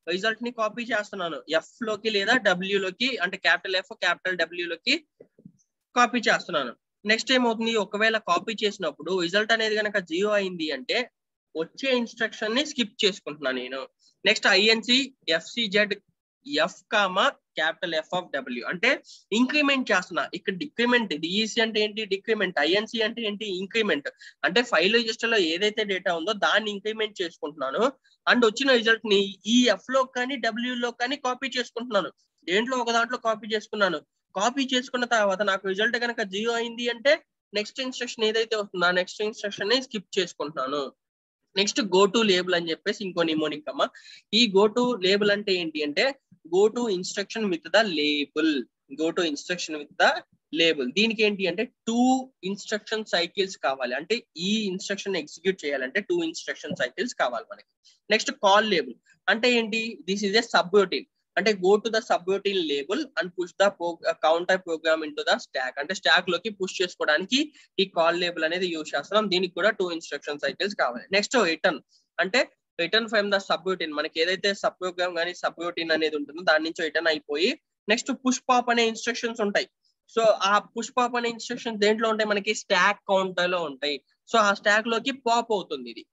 రిజల్ట్ ని కాపీ చేస్తున్నాను ఎఫ్ లోకి లేదా డబ్ల్యూ లోకి అంటే క్యాపిటల్ ఎఫ్ క్యాపిటల్ డబ్ల్యూ లోకి కాపీ చేస్తున్నాను నెక్స్ట్ ఏమవుతుంది ఒకవేళ కాపీ చేసినప్పుడు రిజల్ట్ అనేది కనుక జీరో అయింది అంటే వచ్చే ఇన్స్ట్రక్షన్ ని స్కిప్ చేసుకుంటున్నాను నేను next INC FCZ F comma capital F of W అంటే ఇంక్రిమెంట్ చేస్తున్నా ఇక్కడ డిక్రిమెంట్ డిఈసి అంటే ఏంటి డిక్రిమెంట్ ఐఎన్సి అంటే ఏంటి ఇంక్రిమెంట్ అంటే ఫైల్ రిజిస్టర్ లో ఏదైతే డేటా ఉందో దాన్ని ఇంక్రిమెంట్ చేసుకుంటున్నాను అండ్ వచ్చిన రిజల్ట్ ని ఈ ఎఫ్ లో కానీ డబ్ల్యూ లో కానీ కాపీ చేసుకుంటున్నాను దేంట్లో ఒక దాంట్లో కాపీ చేసుకున్నాను కాపీ చేసుకున్న తర్వాత నాకు రిజల్ట్ కనుక జీరో అయింది అంటే నెక్స్ట్ ఇన్స్ట్రక్షన్ ఏదైతే వస్తుందో ఆ నెక్స్ట్ ఇన్స్ట్రక్షన్ ని స్కిప్ చేసుకుంటున్నాను నెక్స్ట్ గో టు లేబుల్ అని చెప్పేసి ఇంకో నిమోనిక్ అమ్మ ఈ గో టు లేబుల్ అంటే ఏంటి అంటే go to instruction with the label go to instruction with the label దీనికి ఏంటి అంటే టూ ఇన్స్ట్రక్షన్ సైకిల్స్ కావాలి అంటే ఈ ఇన్స్ట్రక్షన్ ఎగ్జిక్యూట్ చేయాలంటే టూ ఇన్స్ట్రక్షన్ సైకిల్స్ కావాలి మనకి నెక్స్ట్ కాల్ లేబుల్ అంటే ఏంటి దిస్ ఇస్ ఏ సబ్యూటిన్ అంటే go to the subroutine label and push the counter program into the stack అంటే స్టాక్ లోకి పుష్ చేసుకోవడానికి ఈ కాల్ లేబుల్ అనేది యూజ్ చేస్తున్నాం దీనికి కూడా టూ ఇన్స్ట్రక్షన్ సైకిల్స్ కావాలి నెక్స్ట్ రిటర్న్ అంటే రిటర్న్ ఫ్రమ్ ద సబ్యూటిన్ మనకి ఏదైతే సబ్ ప్రోగ్రామ్ కానీ సబ్యూటిన్ అనేది ఉంటుందో దాని నుంచి రిటర్న్ అయిపోయి నెక్స్ట్ పుష్ పాప్ అనే ఇన్స్ట్రక్షన్స్ ఉంటాయి సో ఆ పుష్ పాప్ అనే ఇన్స్ట్రక్షన్స్ దేంట్లో ఉంటాయి మనకి స్టాక్ కౌంటర్ లో ఉంటాయి సో ఆ స్టాక్ లోకి పాప్ అవుతుంది ఇది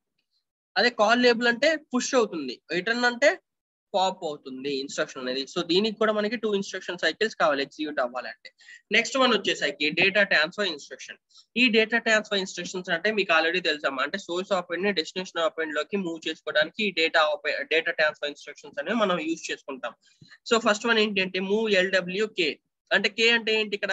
అదే కాల్ లేబుల్ అంటే పుష్ అవుతుంది రిటర్న్ అంటే పాప్ అవుతుంది ఇన్స్ట్రక్షన్ అనేది సో దీనికి కూడా మనకి టూ ఇన్స్ట్రక్షన్ సైకిల్స్ కావాలి ఎగ్జిక్యూట్ అవ్వాలంటే నెక్స్ట్ వన్ వచ్చేసరికి డేటా ట్రాన్స్ఫర్ ఇన్స్ట్రక్షన్ ఈ డేటా ట్రాన్స్ఫర్ ఇన్స్ట్రక్షన్స్ అంటే మీకు ఆల్రెడీ తెలుసమ్మా అంటే సోర్స్ ఆపరేట్ ని డెస్టినేషన్ ఆపరేట్ లోకి మూవ్ చేసుకోవడానికి ఈ డేటా డేటా ట్రాన్స్ఫర్ ఇన్స్ట్రక్షన్స్ అనేవి మనం యూజ్ చేసుకుంటాం సో ఫస్ట్ వన్ ఏంటి అంటే మూవ్ ఎల్డబ్ల్యూ కే అంటే కే అంటే ఏంటి ఇక్కడ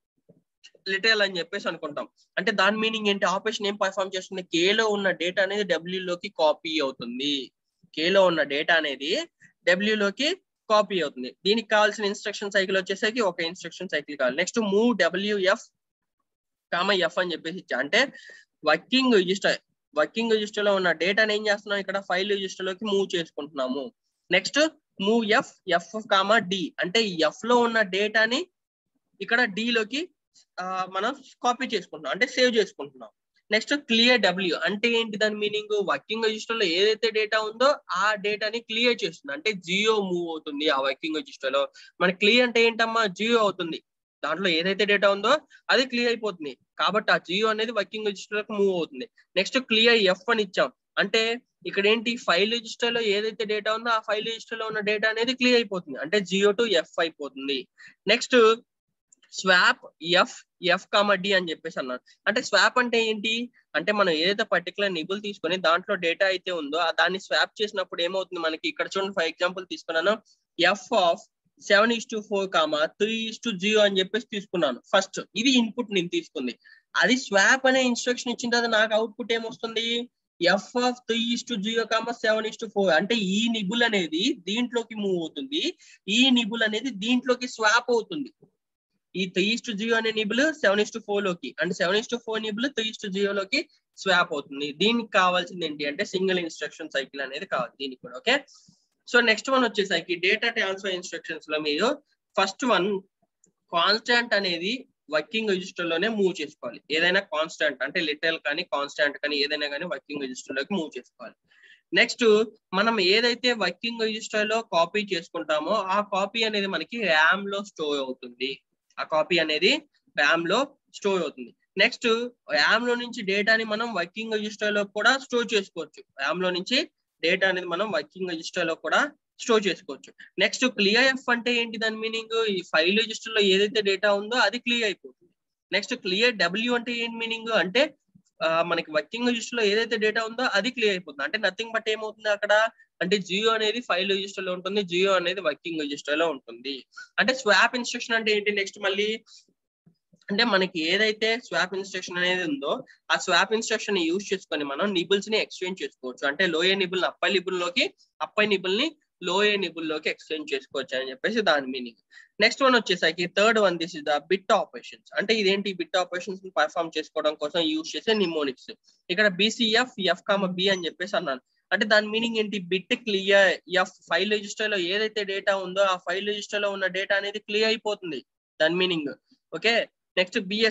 లిటరల్ అని చెప్పేసి అనుకుంటాం అంటే దాని మీనింగ్ ఏంటి ఆపరేషన్ ఏం పర్ఫామ్ చేస్తుంది కే లో ఉన్న డేటా అనేది డబ్ల్యూ లోకి కాపీ అవుతుంది కే లో ఉన్న డేటా అనేది డబ్ల్యూ లోకి కాపీ అవుతుంది దీనికి కావాల్సిన ఇన్స్ట్రక్షన్ సైకిల్ వచ్చేసరికి ఒక ఇన్స్ట్రక్షన్ సైకిల్ కావాలి next move WF comma F అని చెప్పేసి ఇచ్చా అంటే వర్కింగ్ రిజిస్టర్ వర్కింగ్ రిజిస్టర్ లో ఉన్న డేటాని ఏం చేస్తున్నాం ఇక్కడ ఫైల్ రిజిస్టర్ లోకి మూవ్ చేసుకుంటున్నాము next move F F comma D అంటే ఎఫ్ లో ఉన్న డేటాని ఇక్కడ డి లోకి మనం కాపీ చేసుకుంటున్నాం అంటే సేవ్ చేసుకుంటున్నాం నెక్స్ట్ క్లియర్ డబ్ల్యూ అంటే ఏంటి దాని మీనింగ్ వర్కింగ్ రిజిస్టర్ లో ఏదైతే డేటా ఉందో ఆ డేటాని క్లియర్ చేస్తుంది అంటే జియో మూవ్ అవుతుంది ఆ వర్కింగ్ రిజిస్టర్ లో మన క్లియర్ అంటే ఏంటమ్మా జియో అవుతుంది దాంట్లో ఏదైతే డేటా ఉందో అది క్లియర్ అయిపోతుంది కాబట్టి ఆ జియో అనేది వర్కింగ్ రిజిస్టర్ లోకి మూవ్ అవుతుంది నెక్స్ట్ క్లియర్ ఎఫ్ అని ఇచ్చాం అంటే ఇక్కడ ఏంటి ఫైల్ రిజిస్టర్ లో ఏదైతే డేటా ఉందో ఆ ఫైల్ రిజిస్టర్ లో ఉన్న డేటా అనేది క్లియర్ అయిపోతుంది అంటే జియో టు ఎఫ్ అయిపోతుంది next swap F F comma D అని చెప్పేసి అన్నారు అంటే స్వాప్ అంటే ఏంటి అంటే మనం ఏదైతే పర్టికులర్ నిబుల్ తీసుకొని దాంట్లో డేటా అయితే ఉందో దాన్ని స్వాప్ చేసినప్పుడు ఏమవుతుంది మనకి ఇక్కడ చూడండి ఫర్ ఎగ్జాంపుల్ తీసుకున్నాను F of seven is to four comma three is to zero అని చెప్పేసి తీసుకున్నాను ఫస్ట్ ఇది ఇన్పుట్ నేను తీసుకుంది అది స్వాప్ అనే ఇన్స్ట్రక్షన్ ఇచ్చిన తర్వాత నాకు అవుట్పుట్ ఏమొస్తుంది F of three is to zero comma seven is to four అంటే ఈ నిబుల్ అనేది దీంట్లోకి మూవ్ అవుతుంది ఈ నిబుల్ అనేది దీంట్లోకి స్వాప్ అవుతుంది ఈ త్రీ ఇస్ టు జీరో అనే nibble seven is to four లోకి and seven is to four nibble three is to zero లోకి స్వాప్ అవుతుంది దీనికి కావాల్సింది ఏంటి అంటే సింగిల్ ఇన్స్ట్రక్షన్ సైకిల్ అనేది కావాలి దీనికి కూడా ఓకే సో నెక్స్ట్ వన్ వచ్చేసరికి డేటా ట్రాన్స్ఫర్ ఇన్స్ట్రక్షన్స్ లో మీరు ఫస్ట్ వన్ కాన్స్టాంట్ అనేది వర్కింగ్ రిజిస్టర్ లోనే మూవ్ చేసుకోవాలి ఏదైనా కాన్స్టాంట్ అంటే లిటరల్ కానీ కాన్స్టాంట్ కానీ ఏదైనా కానీ వర్కింగ్ రిజిస్టర్ లోకి మూవ్ చేసుకోవాలి నెక్స్ట్ మనం ఏదైతే వర్కింగ్ రిజిస్టర్ లో కాపీ చేసుకుంటామో ఆ కాపీ అనేది మనకి ర్యామ్ లో స్టోర్ అవుతుంది ఆ కాపీ అనేది ర్యామ్ లో స్టోర్ అవుతుంది నెక్స్ట్ ర్యామ్ లో నుంచి డేటాని మనం వర్కింగ్ రిజిస్టర్ లో కూడా స్టోర్ చేసుకోవచ్చు ర్యామ్ లో నుంచి డేటా అనేది మనం వర్కింగ్ రిజిస్టర్ లో కూడా స్టోర్ చేసుకోవచ్చు నెక్స్ట్ క్లియర్ ఎఫ్ అంటే ఏంటి దాని మీనింగ్ ఈ ఫైల్ రిజిస్టర్ లో ఏదైతే డేటా ఉందో అది క్లియర్ అయిపోతుంది నెక్స్ట్ క్లియర్ డబ్ల్యూ అంటే ఏంటి మీనింగ్ అంటే మనకి వర్కింగ్ రిజిస్టర్ లో ఏదైతే డేటా ఉందో అది క్లియర్ అయిపోతుంది అంటే నథింగ్ బట్ ఏమవుతుంది అక్కడ అంటే జియో అనేది ఫైల్ రిజిస్టర్ లో ఉంటుంది జియో అనేది వర్కింగ్ రిజిస్టర్ లో ఉంటుంది అంటే స్వాప్ ఇన్స్ట్రక్షన్ అంటే ఏంటి నెక్స్ట్ మళ్ళీ అంటే మనకి ఏదైతే స్వాప్ ఇన్స్ట్రక్షన్ అనేది ఉందో ఆ స్వాప్ ఇన్స్ట్రక్షన్ ని యూజ్ చేసుకొని మనం నిబుల్స్ ని ఎక్స్చేంజ్ చేసుకోవచ్చు అంటే లోయర్ నిబుల్ అప్పై నిబుల్ లోకి అప్పై నిబుల్ ని లోయర్ నిబుల్ లోకి ఎక్స్చేంజ్ చేసుకోవచ్చు అని చెప్పేసి దాని మీనింగ్ నెక్స్ట్ వన్ వచ్చేసరికి third one this is the bit operations అంటే ఇదేంటి బిట్ ఆపరేషన్స్ ని పర్ఫామ్ చేసుకోవడం కోసం యూజ్ చేసే నిమోనిక్స్ ఇక్కడ బీసీఎఫ్ ఎఫ్ కామ బి అని చెప్పేసి అన్నాను అంటే దాని మీనింగ్ ఏంటి bit clear F file register లో ఏదైతే డేటా ఉందో ఆ ఫైల్ రిజిస్టర్ లో ఉన్న డేటా అనేది క్లియర్ అయిపోతుంది దాని meaning okay next BSF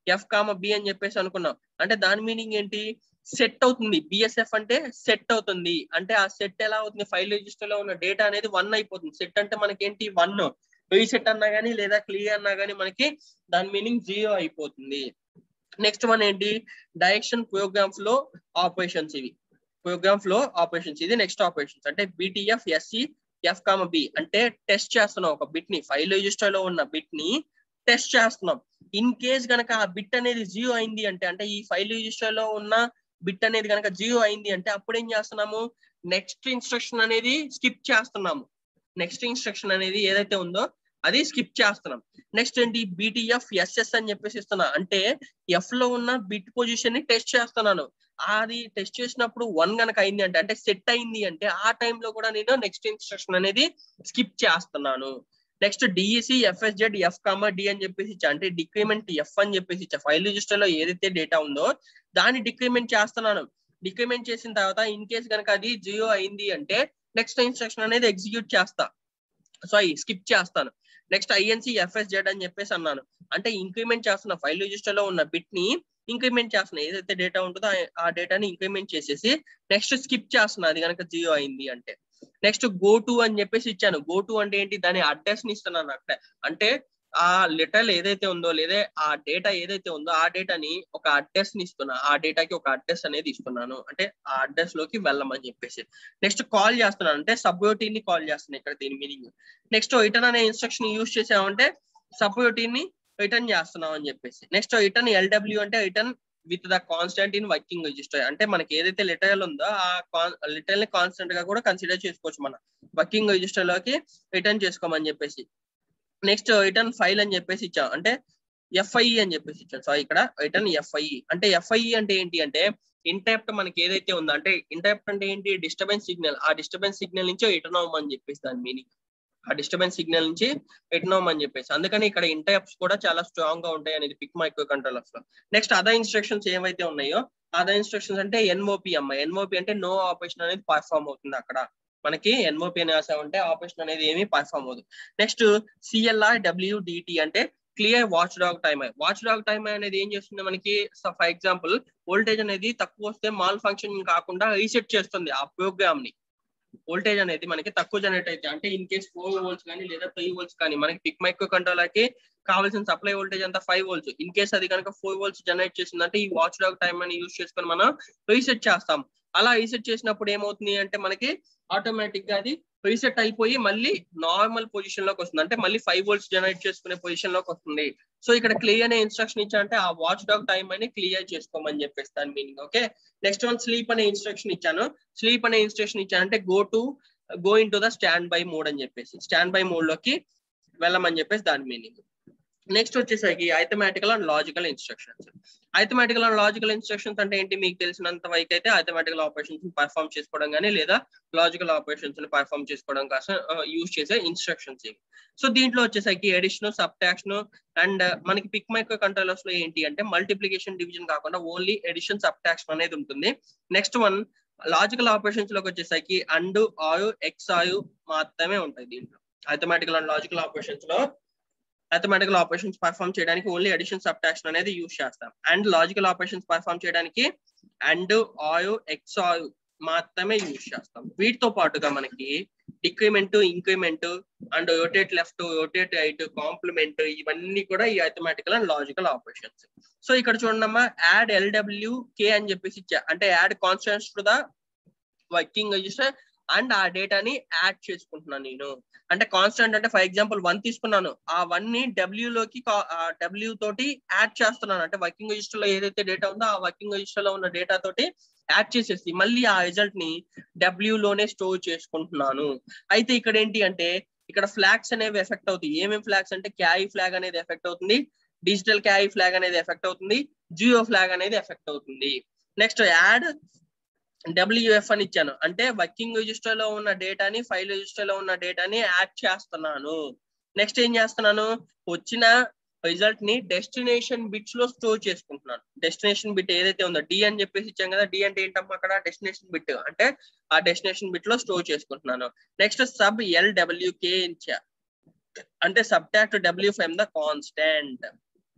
F comma B అని చెప్పేసి అనుకున్నాం అంటే దాని మీనింగ్ ఏంటి సెట్ అవుతుంది బిఎస్ఎఫ్ అంటే సెట్ అవుతుంది అంటే ఆ సెట్ ఎలా అవుతుంది ఫైల్ రిజిస్టర్ లో ఉన్న డేటా అనేది వన్ అయిపోతుంది సెట్ అంటే మనకి ఏంటి వన్ రీసెట్ అన్నా గానీ లేదా క్లియర్ అన్నా గానీ మనకి దాని మీనింగ్ జీరో అయిపోతుంది నెక్స్ట్ వన్ ఏంటి డైరెక్షన్ ప్రోగ్రామ్ ఫ్లో ఆపరేషన్స్ ఇవి ప్రోగ్రామ్ ఫ్లో ఆపరేషన్స్ ఇది నెక్స్ట్ ఆపరేషన్స్ అంటే BTF SC F comma B అంటే టెస్ట్ చేస్తున్నాం ఒక బిట్ ని ఫైల్ రిజిస్టర్ లో ఉన్న బిట్ ని టెస్ట్ చేస్తున్నాం ఇన్ కేస్ గనక ఆ బిట్ అనేది జీరో అయింది అంటే అంటే ఈ ఫైల్ రిజిస్టర్ లో ఉన్న బిట్ అనేది కనుక జీరో అయింది అంటే అప్పుడు ఏం చేస్తున్నాము నెక్స్ట్ ఇన్స్ట్రక్షన్ అనేది స్కిప్ చేస్తున్నాము నెక్స్ట్ ఇన్స్ట్రక్షన్ అనేది ఏదైతే ఉందో అది స్కిప్ చేస్తున్నాం నెక్స్ట్ ఏంటి బీటీఎఫ్ ఎస్ఎస్ అని చెప్పేసి ఇస్తున్నా అంటే ఎఫ్ లో ఉన్న బిట్ పొజిషన్ ని టెస్ట్ చేస్తున్నాను అది టెస్ట్ చేసినప్పుడు వన్ గనక అయింది అంటే అంటే సెట్ అయింది అంటే ఆ టైంలో కూడా నేను నెక్స్ట్ ఇన్స్ట్రక్షన్ అనేది స్కిప్ చేస్తున్నాను next DEC FSZ F comma D అని చెప్పేసి ఇచ్చా అంటే డిక్రిమెంట్ ఎఫ్ అని చెప్పేసి ఇచ్చా ఫైల్ రిజిస్టర్ లో ఏదైతే డేటా ఉందో దాన్ని డిక్రిమెంట్ చేస్తున్నాను డిక్రిమెంట్ చేసిన తర్వాత ఇన్ కేస్ కనుక అది జియో అయింది అంటే నెక్స్ట్ ఇన్స్ట్రక్షన్ అనేది ఎగ్జిక్యూట్ చేస్తా సారీ స్కిప్ చేస్తాను నెక్స్ట్ ఐఎన్సి ఎఫ్ఎస్జెడ్ అని చెప్పేసి అన్నాను అంటే ఇంక్రిమెంట్ చేస్తున్న ఫైల్ రిజిస్టర్ లో ఉన్న బిట్ ని ఇంక్రిమెంట్ చేస్తున్నా ఏదైతే డేటా ఉంటుందో ఆ డేటాని ఇంక్రిమెంట్ చేసేసి నెక్స్ట్ స్కిప్ చేస్తున్నా అది కనుక జియో అయింది అంటే నెక్స్ట్ గో టు అని చెప్పేసి ఇచ్చాను గో టు అంటే ఏంటి దాని అడ్రస్ ని ఇస్తున్నాను అక్కడ అంటే ఆ లెటర్ ఏదైతే ఉందో లేదా ఆ డేటా ఏదైతే ఉందో ఆ డేటాని ఒక అడ్రస్ ని ఇస్తున్నా ఆ డేటాకి ఒక అడ్రస్ అనేది ఇస్తున్నాను అంటే ఆ అడ్రస్ లోకి వెళ్ళమని చెప్పేసి నెక్స్ట్ కాల్ చేస్తున్నాను అంటే సబ్రోటీన్ ని కాల్ చేస్తున్నాను ఇక్కడ దీని మీనింగ్ నెక్స్ట్ రిటర్న్ అనే ఇన్స్ట్రక్షన్ యూజ్ చేసామంటే సబ్రోటీన్ ని రిటర్న్ చేస్తున్నాం అని చెప్పేసి నెక్స్ట్ రిటర్న్ ఎల్డబ్ల్యూ అంటే return with the constant in working register అంటే మనకి ఏదైతే లెటర్ ఉందో ఆ లిటర్ ని కాన్స్టెంట్ గా కూడా కన్సిడర్ చేసుకోవచ్చు మనం వర్కింగ్ రిజిస్టర్ లోకి రిటర్న్ చేసుకోమని చెప్పేసి నెక్స్ట్ రిటర్న్ ఫైల్ అని చెప్పేసి ఇచ్చాం అంటే ఎఫ్ఐ అని చెప్పేసి ఇచ్చాం సో ఇక్కడ రిటర్న్ ఎఫ్ఐ అంటే ఎఫ్ఐ అంటే ఏంటి అంటే ఇంటెప్ట్ మనకి ఏదైతే ఉందో అంటే ఇంటెప్ట్ అంటే ఏంటి డిస్టర్బెన్స్ సిగ్నల్ ఆ డిస్టర్బెన్స్ సిగ్నల్ నుంచి రిటర్న్ అవ్వమని చెప్పేసి దాని మీనింగ్ ఆ డిస్టర్బెన్స్ సిగ్నల్ నుంచి రిటర్న్ అవ్వమని చెప్పేసి అందుకని ఇక్కడ ఇంటెప్ట్స్ కూడా చాలా స్ట్రాంగ్ గా ఉంటాయి అనేది పిక్ మైక్రో కంట్రోలర్స్ లో నెక్స్ట్ అదర్ ఇన్స్ట్రక్షన్స్ ఏవైతే ఉన్నాయో అదర్ ఇన్స్ట్రక్షన్స్ అంటే ఎన్ఓపి అమ్మ ఎన్ఓపి అంటే నో ఆపరేషన్ అనేది పర్ఫామ్ అవుతుంది అక్కడ మనకి ఎన్ఓపి అని రాసామంటే ఆపరేషన్ అనేది ఏమీ పర్ఫామ్ అవ్వదు నెక్స్ట్ సిఎల్ఆర్ డబ్ల్యూడిటి అంటే clear watchdog time watchdog time అనేది ఏం చేస్తుంది మనకి ఫర్ ఎగ్జాంపుల్ వోల్టేజ్ అనేది తక్కువ వస్తే మాల్ ఫంక్షన్ కాకుండా రీసెట్ చేస్తుంది ఆ ప్రోగ్రామ్ ని వోల్టేజ్ అనేది మనకి తక్కువ జనరేట్ అయితే అంటే ఇన్ కేస్ ఫోర్ వోల్ట్స్ కానీ లేదా త్రీ వోల్ట్స్ కానీ మనకి పిక్ మైక్రో కంట్రోలర్ కి కావాల్సిన సప్లై వోల్టేజ్ అంతా ఫైవ్ వోల్ట్స్ ఇన్ కేస్ అది కనుక ఫోర్ వోల్ట్స్ జనరేట్ చేసిందంటే ఈ వాచ్ డాగ్ టైమ్ అని యూజ్ చేసుకొని మనం రీసెట్ చేస్తాం అలా రీసెట్ చేసినప్పుడు ఏమవుతుంది అంటే మనకి ఆటోమేటిక్ గా అది రీసెట్ అయిపోయి మళ్ళీ నార్మల్ పొజిషన్ లోకి వస్తుంది అంటే మళ్ళీ ఫైవ్ వోల్ట్స్ జనరేట్ చేసుకునే పొజిషన్ లోకి వస్తుంది సో ఇక్కడ క్లియర్ అనే ఇన్స్ట్రక్షన్ ఇచ్చా అంటే ఆ వాచ్ డాగ్ టైం అని క్లియర్ చేసుకోమని చెప్పేసి దాని meaning okay next one sleep అనే ఇన్స్ట్రక్షన్ ఇచ్చాను స్లీప్ అనే ఇన్స్ట్రక్షన్ ఇచ్చాను అంటే go to go into the standby mode అని చెప్పేసి స్టాండ్ బై మోడ్ లోకి వెళ్ళమని చెప్పేసి దాని మీనింగ్ నెక్స్ట్ వచ్చేసరికి arithmetical and logical instructions arithmetical and logical instructions అంటే ఏంటి మీకు తెలిసినంత వరకు అయితే ఐథమెటికల్ ఆపరేషన్స్ పర్ఫామ్ చేసుకోవడం కానీ లేదా లాజికల్ ఆపరేషన్స్ ని పర్ఫామ్ చేసుకోవడం కోసం యూజ్ చేసే ఇన్స్ట్రక్షన్స్ ఇవి సో దీంట్లో వచ్చేసరికి ఎడిషన్ సబ్ట్రాక్షన్ అండ్ మనకి పిక్ మైక్రో కంట్రోలర్స్ లో ఏంటి అంటే మల్టిప్లికేషన్ డివిజన్ కాకుండా ఓన్లీ ఎడిషన్ సబ్ట్రాక్షన్ అనేది ఉంటుంది నెక్స్ట్ వన్ లాజికల్ ఆపరేషన్స్ లోకి వచ్చేసరికి అండ్ ఆయు ఎక్స్ ఆయు మాత్రమే ఉంటాయి దీంట్లో ఐథమెటికల్ అండ్ లాజికల్ ఆపరేషన్స్ లో మ్యాథమెటికల్ ఆపరేషన్స్ పర్ఫామ్ చేయడానికి ఓన్లీ అడిషన్ సబ్ట్రాక్షన్ అనేది యూజ్ చేస్తాం అండ్ లాజికల్ ఆపరేషన్స్ పర్ఫామ్ చేయడానికి అండ్ ఆయు ఎక్స్ ఆయు మాత్రమే యూజ్ చేస్తాం వీటితో పాటుగా మనకి decrement increment and rotate left rotate right complement ఇవన్నీ కూడా ఈ arithmetical and logical operations so ఇక్కడ చూడండి అమ్మా యాడ్ ఎల్డబ్ల్యూ కే అని చెప్పేసి ఇచ్చా అంటే add constants to the working register and ఆ డేటాని యాడ్ చేసుకుంటున్నాను నేను అంటే కాన్స్టెంట్ అంటే ఫర్ ఎగ్జాంపుల్ వన్ తీసుకున్నాను ఆ వన్ ని డబ్ల్యూ లోకి డబ్ల్యూ తోటి యాడ్ చేస్తున్నాను అంటే వర్కింగ్ రిజిస్టర్ లో ఏదైతే డేటా ఉందో ఆ వర్కింగ్ రిజిస్టర్ లో ఉన్న డేటా తోటి యాడ్ చేసేసి మళ్ళీ ఆ రిజల్ట్ ని డబ్ల్యూ లోనే స్టోర్ చేసుకుంటున్నాను అయితే ఇక్కడ ఏంటి అంటే ఇక్కడ ఫ్లాగ్స్ అనేవి ఎఫెక్ట్ అవుతాయి ఏమేమి ఫ్లాగ్స్ అంటే క్యారీ ఫ్లాగ్ అనేది ఎఫెక్ట్ అవుతుంది డిజిటల్ క్యారీ ఫ్లాగ్ అనేది ఎఫెక్ట్ అవుతుంది జియో ఫ్లాగ్ అనేది ఎఫెక్ట్ అవుతుంది నెక్స్ట్ యాడ్ డబ్ల్యూఎఫ్ అని ఇచ్చాను అంటే వర్కింగ్ రిజిస్టర్ లో ఉన్న డేటాని ఫైల్ రిజిస్టర్ లో ఉన్న డేటాని యాడ్ చేస్తున్నాను నెక్స్ట్ ఏం చేస్తున్నాను వచ్చిన రిజల్ట్ ని డెస్టినేషన్ బిట్స్ లో స్టోర్ చేసుకుంటున్నాను డెస్టినేషన్ బిట్ ఏదైతే ఉందో డి అని చెప్పేసి ఇచ్చాం కదా డి అంటే ఏంటమ్మా అక్కడ డెస్టినేషన్ బిట్ అంటే ఆ డెస్టినేషన్ బిట్ లో స్టోర్ చేసుకుంటున్నాను నెక్స్ట్ సబ్ ఎల్ డబ్ల్యూకే ఇచ్చా అంటే subtract W from the constant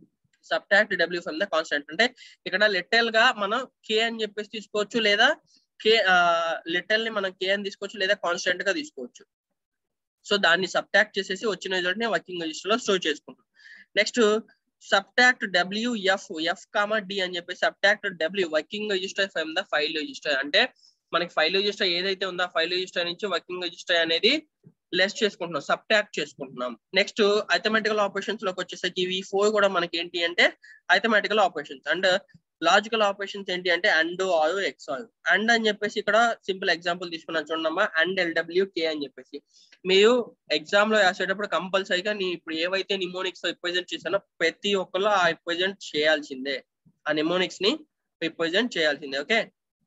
subtract W from the constant అంటే ఇక్కడ లిటరల్ గా మనం కే అని చెప్పేసి తీసుకోవచ్చు లేదా కే లిటరల్ ని మనం కే అని తీసుకోవచ్చు లేదా కాన్స్టెంట్ గా తీసుకోవచ్చు సో దాన్ని సబ్ట్రాక్ట్ చేసేసి వచ్చిన రిజల్ట్ ని వర్కింగ్ రిజిస్టర్ లో స్టోర్ చేసుకుంటాం next subtract W F F comma D అని చెప్పి subtract W working register from the file register అంటే మనకి ఫైల్ రిజిస్టర్ ఏదైతే ఉందో ఆ ఫైల్ రిజిస్టర్ నుంచి వర్కింగ్ రిజిస్టర్ అనేది లెస్ చేసుకుంటున్నాం సబ్ట్రాక్ట్ చేసుకుంటున్నాం నెక్స్ట్ అథమెటికల్ ఆపరేషన్స్ లోకి వచ్చేసరికి ఇవి ఫోర్ కూడా మనకి ఏంటి అంటే arithmetical operations and logical operations ఏంటి అంటే and or X or and అని చెప్పేసి ఇక్కడ సింపుల్ ఎగ్జాంపుల్ తీసుకున్నాను చూడమ్మా అండ్ ఎల్డబ్ల్యూ కే అని చెప్పేసి మీరు ఎగ్జామ్ లో రాసేటప్పుడు కంపల్సరీగా నీ ఇప్పుడు ఏవైతే నిమోనిక్స్ రిప్రజెంట్ చేశానో ప్రతి ఒక్కరు ఆ రిప్రజెంట్ చేయాల్సిందే ఆ నిమోనిక్స్ ని రిప్రజెంట్ చేయాల్సిందే ఓకే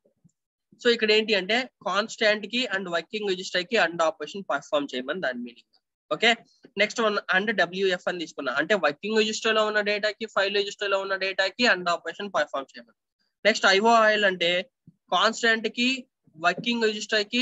సో ఇక్కడ ఏంటి అంటే కాన్స్టాంట్ కి అండ్ వర్కింగ్ రిజిస్టర్ కి అండ్ ఆపరేషన్ పర్ఫామ్ చేయమని దాని meaning okay next one and WF అని తీసుకున్నా అంటే వర్కింగ్ రిజిస్టర్ లో ఉన్న డేటాకి ఫైల్ రిజిస్టర్ లో ఉన్న డేటాకి అండ్ ఆపరేషన్ పర్ఫామ్ చేయమని నెక్స్ట్ ఐఓ ఆయిల్ అంటే కాన్స్టాంట్ కి వర్కింగ్ రిజిస్టర్ కి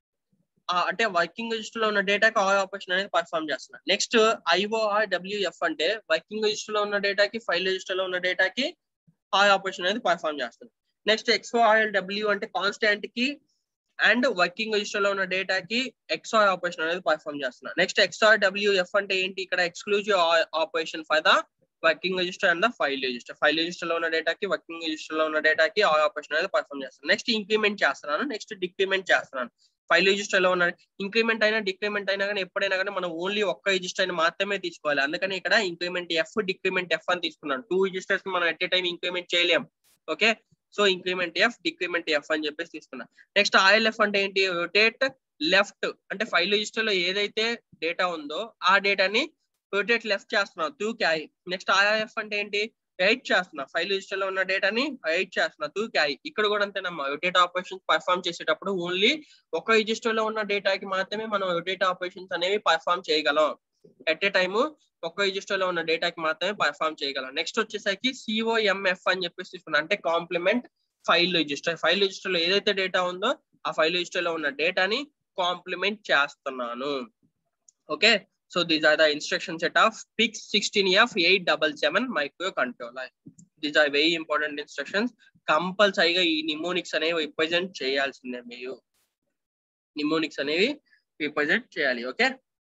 అంటే వర్కింగ్ రిజిస్టర్ లో ఉన్న డేటాకి ఆ ఆపరేషన్ అనేది పర్ఫామ్ చేస్తున్నా నెక్స్ట్ ఐఓఆర్ డబ్ల్యూఎఫ్ అంటే వర్కింగ్ రిజిస్టర్ లో ఉన్న డేటాకి ఫైల్ రిజిస్టర్ లో ఉన్న డేటాకి ఆ ఆపరేషన్ అనేది పర్ఫామ్ చేస్తుంది నెక్స్ట్ ఎక్స్ఓఆర్ఎల్ డబ్ల్యూ అంటే కాన్స్టాంట్ కి అండ్ వర్కింగ్ రిజిస్టర్ లో ఉన్న డేటాకి ఎక్స్ఆర్ ఆపరేషన్ అనేది పర్ఫామ్ చేస్తున్నా నెక్స్ట్ ఎక్స్ఆర్ డబ్ల్యూఎఫ్ అంటే ఏంటి ఇక్కడ exclusive operation for the working register and the file register file register లో ఉన్న డేటాకి వర్కింగ్ రిజిస్టర్ లో ఉన్న డేటాకి ఆ ఆపరేషన్ అనేది పర్ఫామ్ చేస్తాను నెక్స్ట్ ఇంక్రిమెంట్ చేస్తున్నాను నెక్స్ట్ డిక్రిమెంట్ చేస్తున్నాను ఫైల్ రిజిస్టర్ లో ఉన్న ఇంక్రిమెంట్ అయినా డిక్రిమెంట్ అయినా కానీ ఎప్పుడైనా కానీ మనం ఓన్లీ ఒక్క రిజిస్టర్ ని మాత్రమే తీసుకోవాలి అందుకని ఇక్కడ ఇంక్రిమెంట్ ఎఫ్ డిక్రిమెంట్ ఎఫ్ అని తీసుకున్నాను టూ రిజిస్టర్స్ మనం ఎట్ ఏ టైం ఇంక్రిమెంట్ చేయలేం okay so increment F decrement F అని చెప్పేసి తీసుకున్నా నెక్స్ట్ ఐఎల్ఎఫ్ అంటే ఏంటి రొటేట్ లెఫ్ట్ అంటే ఫైల్ రిజిస్టర్ లో ఏదైతే డేటా ఉందో ఆ డేటాని రొటేట్ లెఫ్ట్ చేస్తున్నాం టూ క్యారీ నెక్స్ట్ ఐఎఫ్ అంటే ఏంటి ఎయిట్ చేస్తున్నా ఫైల్ రిజిస్టర్ లో ఉన్న డేటాని ఎయిట్ చేస్తున్నా టూ క్యారీ ఇక్కడ కూడా అంతేనమ్మా రొటేట్ ఆపరేషన్స్ పర్ఫామ్ చేసేటప్పుడు ఓన్లీ ఒక రిజిస్టర్ లో ఉన్న డేటాకి మాత్రమే మనం రొటేట్ ఆపరేషన్స్ అనేవి పర్ఫామ్ చేయగలం ఎట్ ఏ టైము ఒక్క రిజిస్టర్ లో ఉన్న డేటాకి మాత్రమే పర్ఫామ్ చేయగలం నెక్స్ట్ వచ్చేసరికి సిఓఎంఎఫ్ అని చెప్పేసి తీసుకున్నా అంటే complement file register file register లో ఏదైతే డేటా ఉందో ఆ ఫైల్ రిజిస్టర్ లో ఉన్న డేటాని కాంప్లిమెంట్ చేస్తున్నాను okay so these are the instruction set of PICs sixteen F eight double seven microcontroller these are very important instructions కంపల్సరీగా ఈ నిమోనిక్స్ అనేవి రిప్రజెంట్ చేయాల్సిందే మీరు నిమోనిక్స్ అనేవి రిప్రజెంట్ చేయాలి ఓకే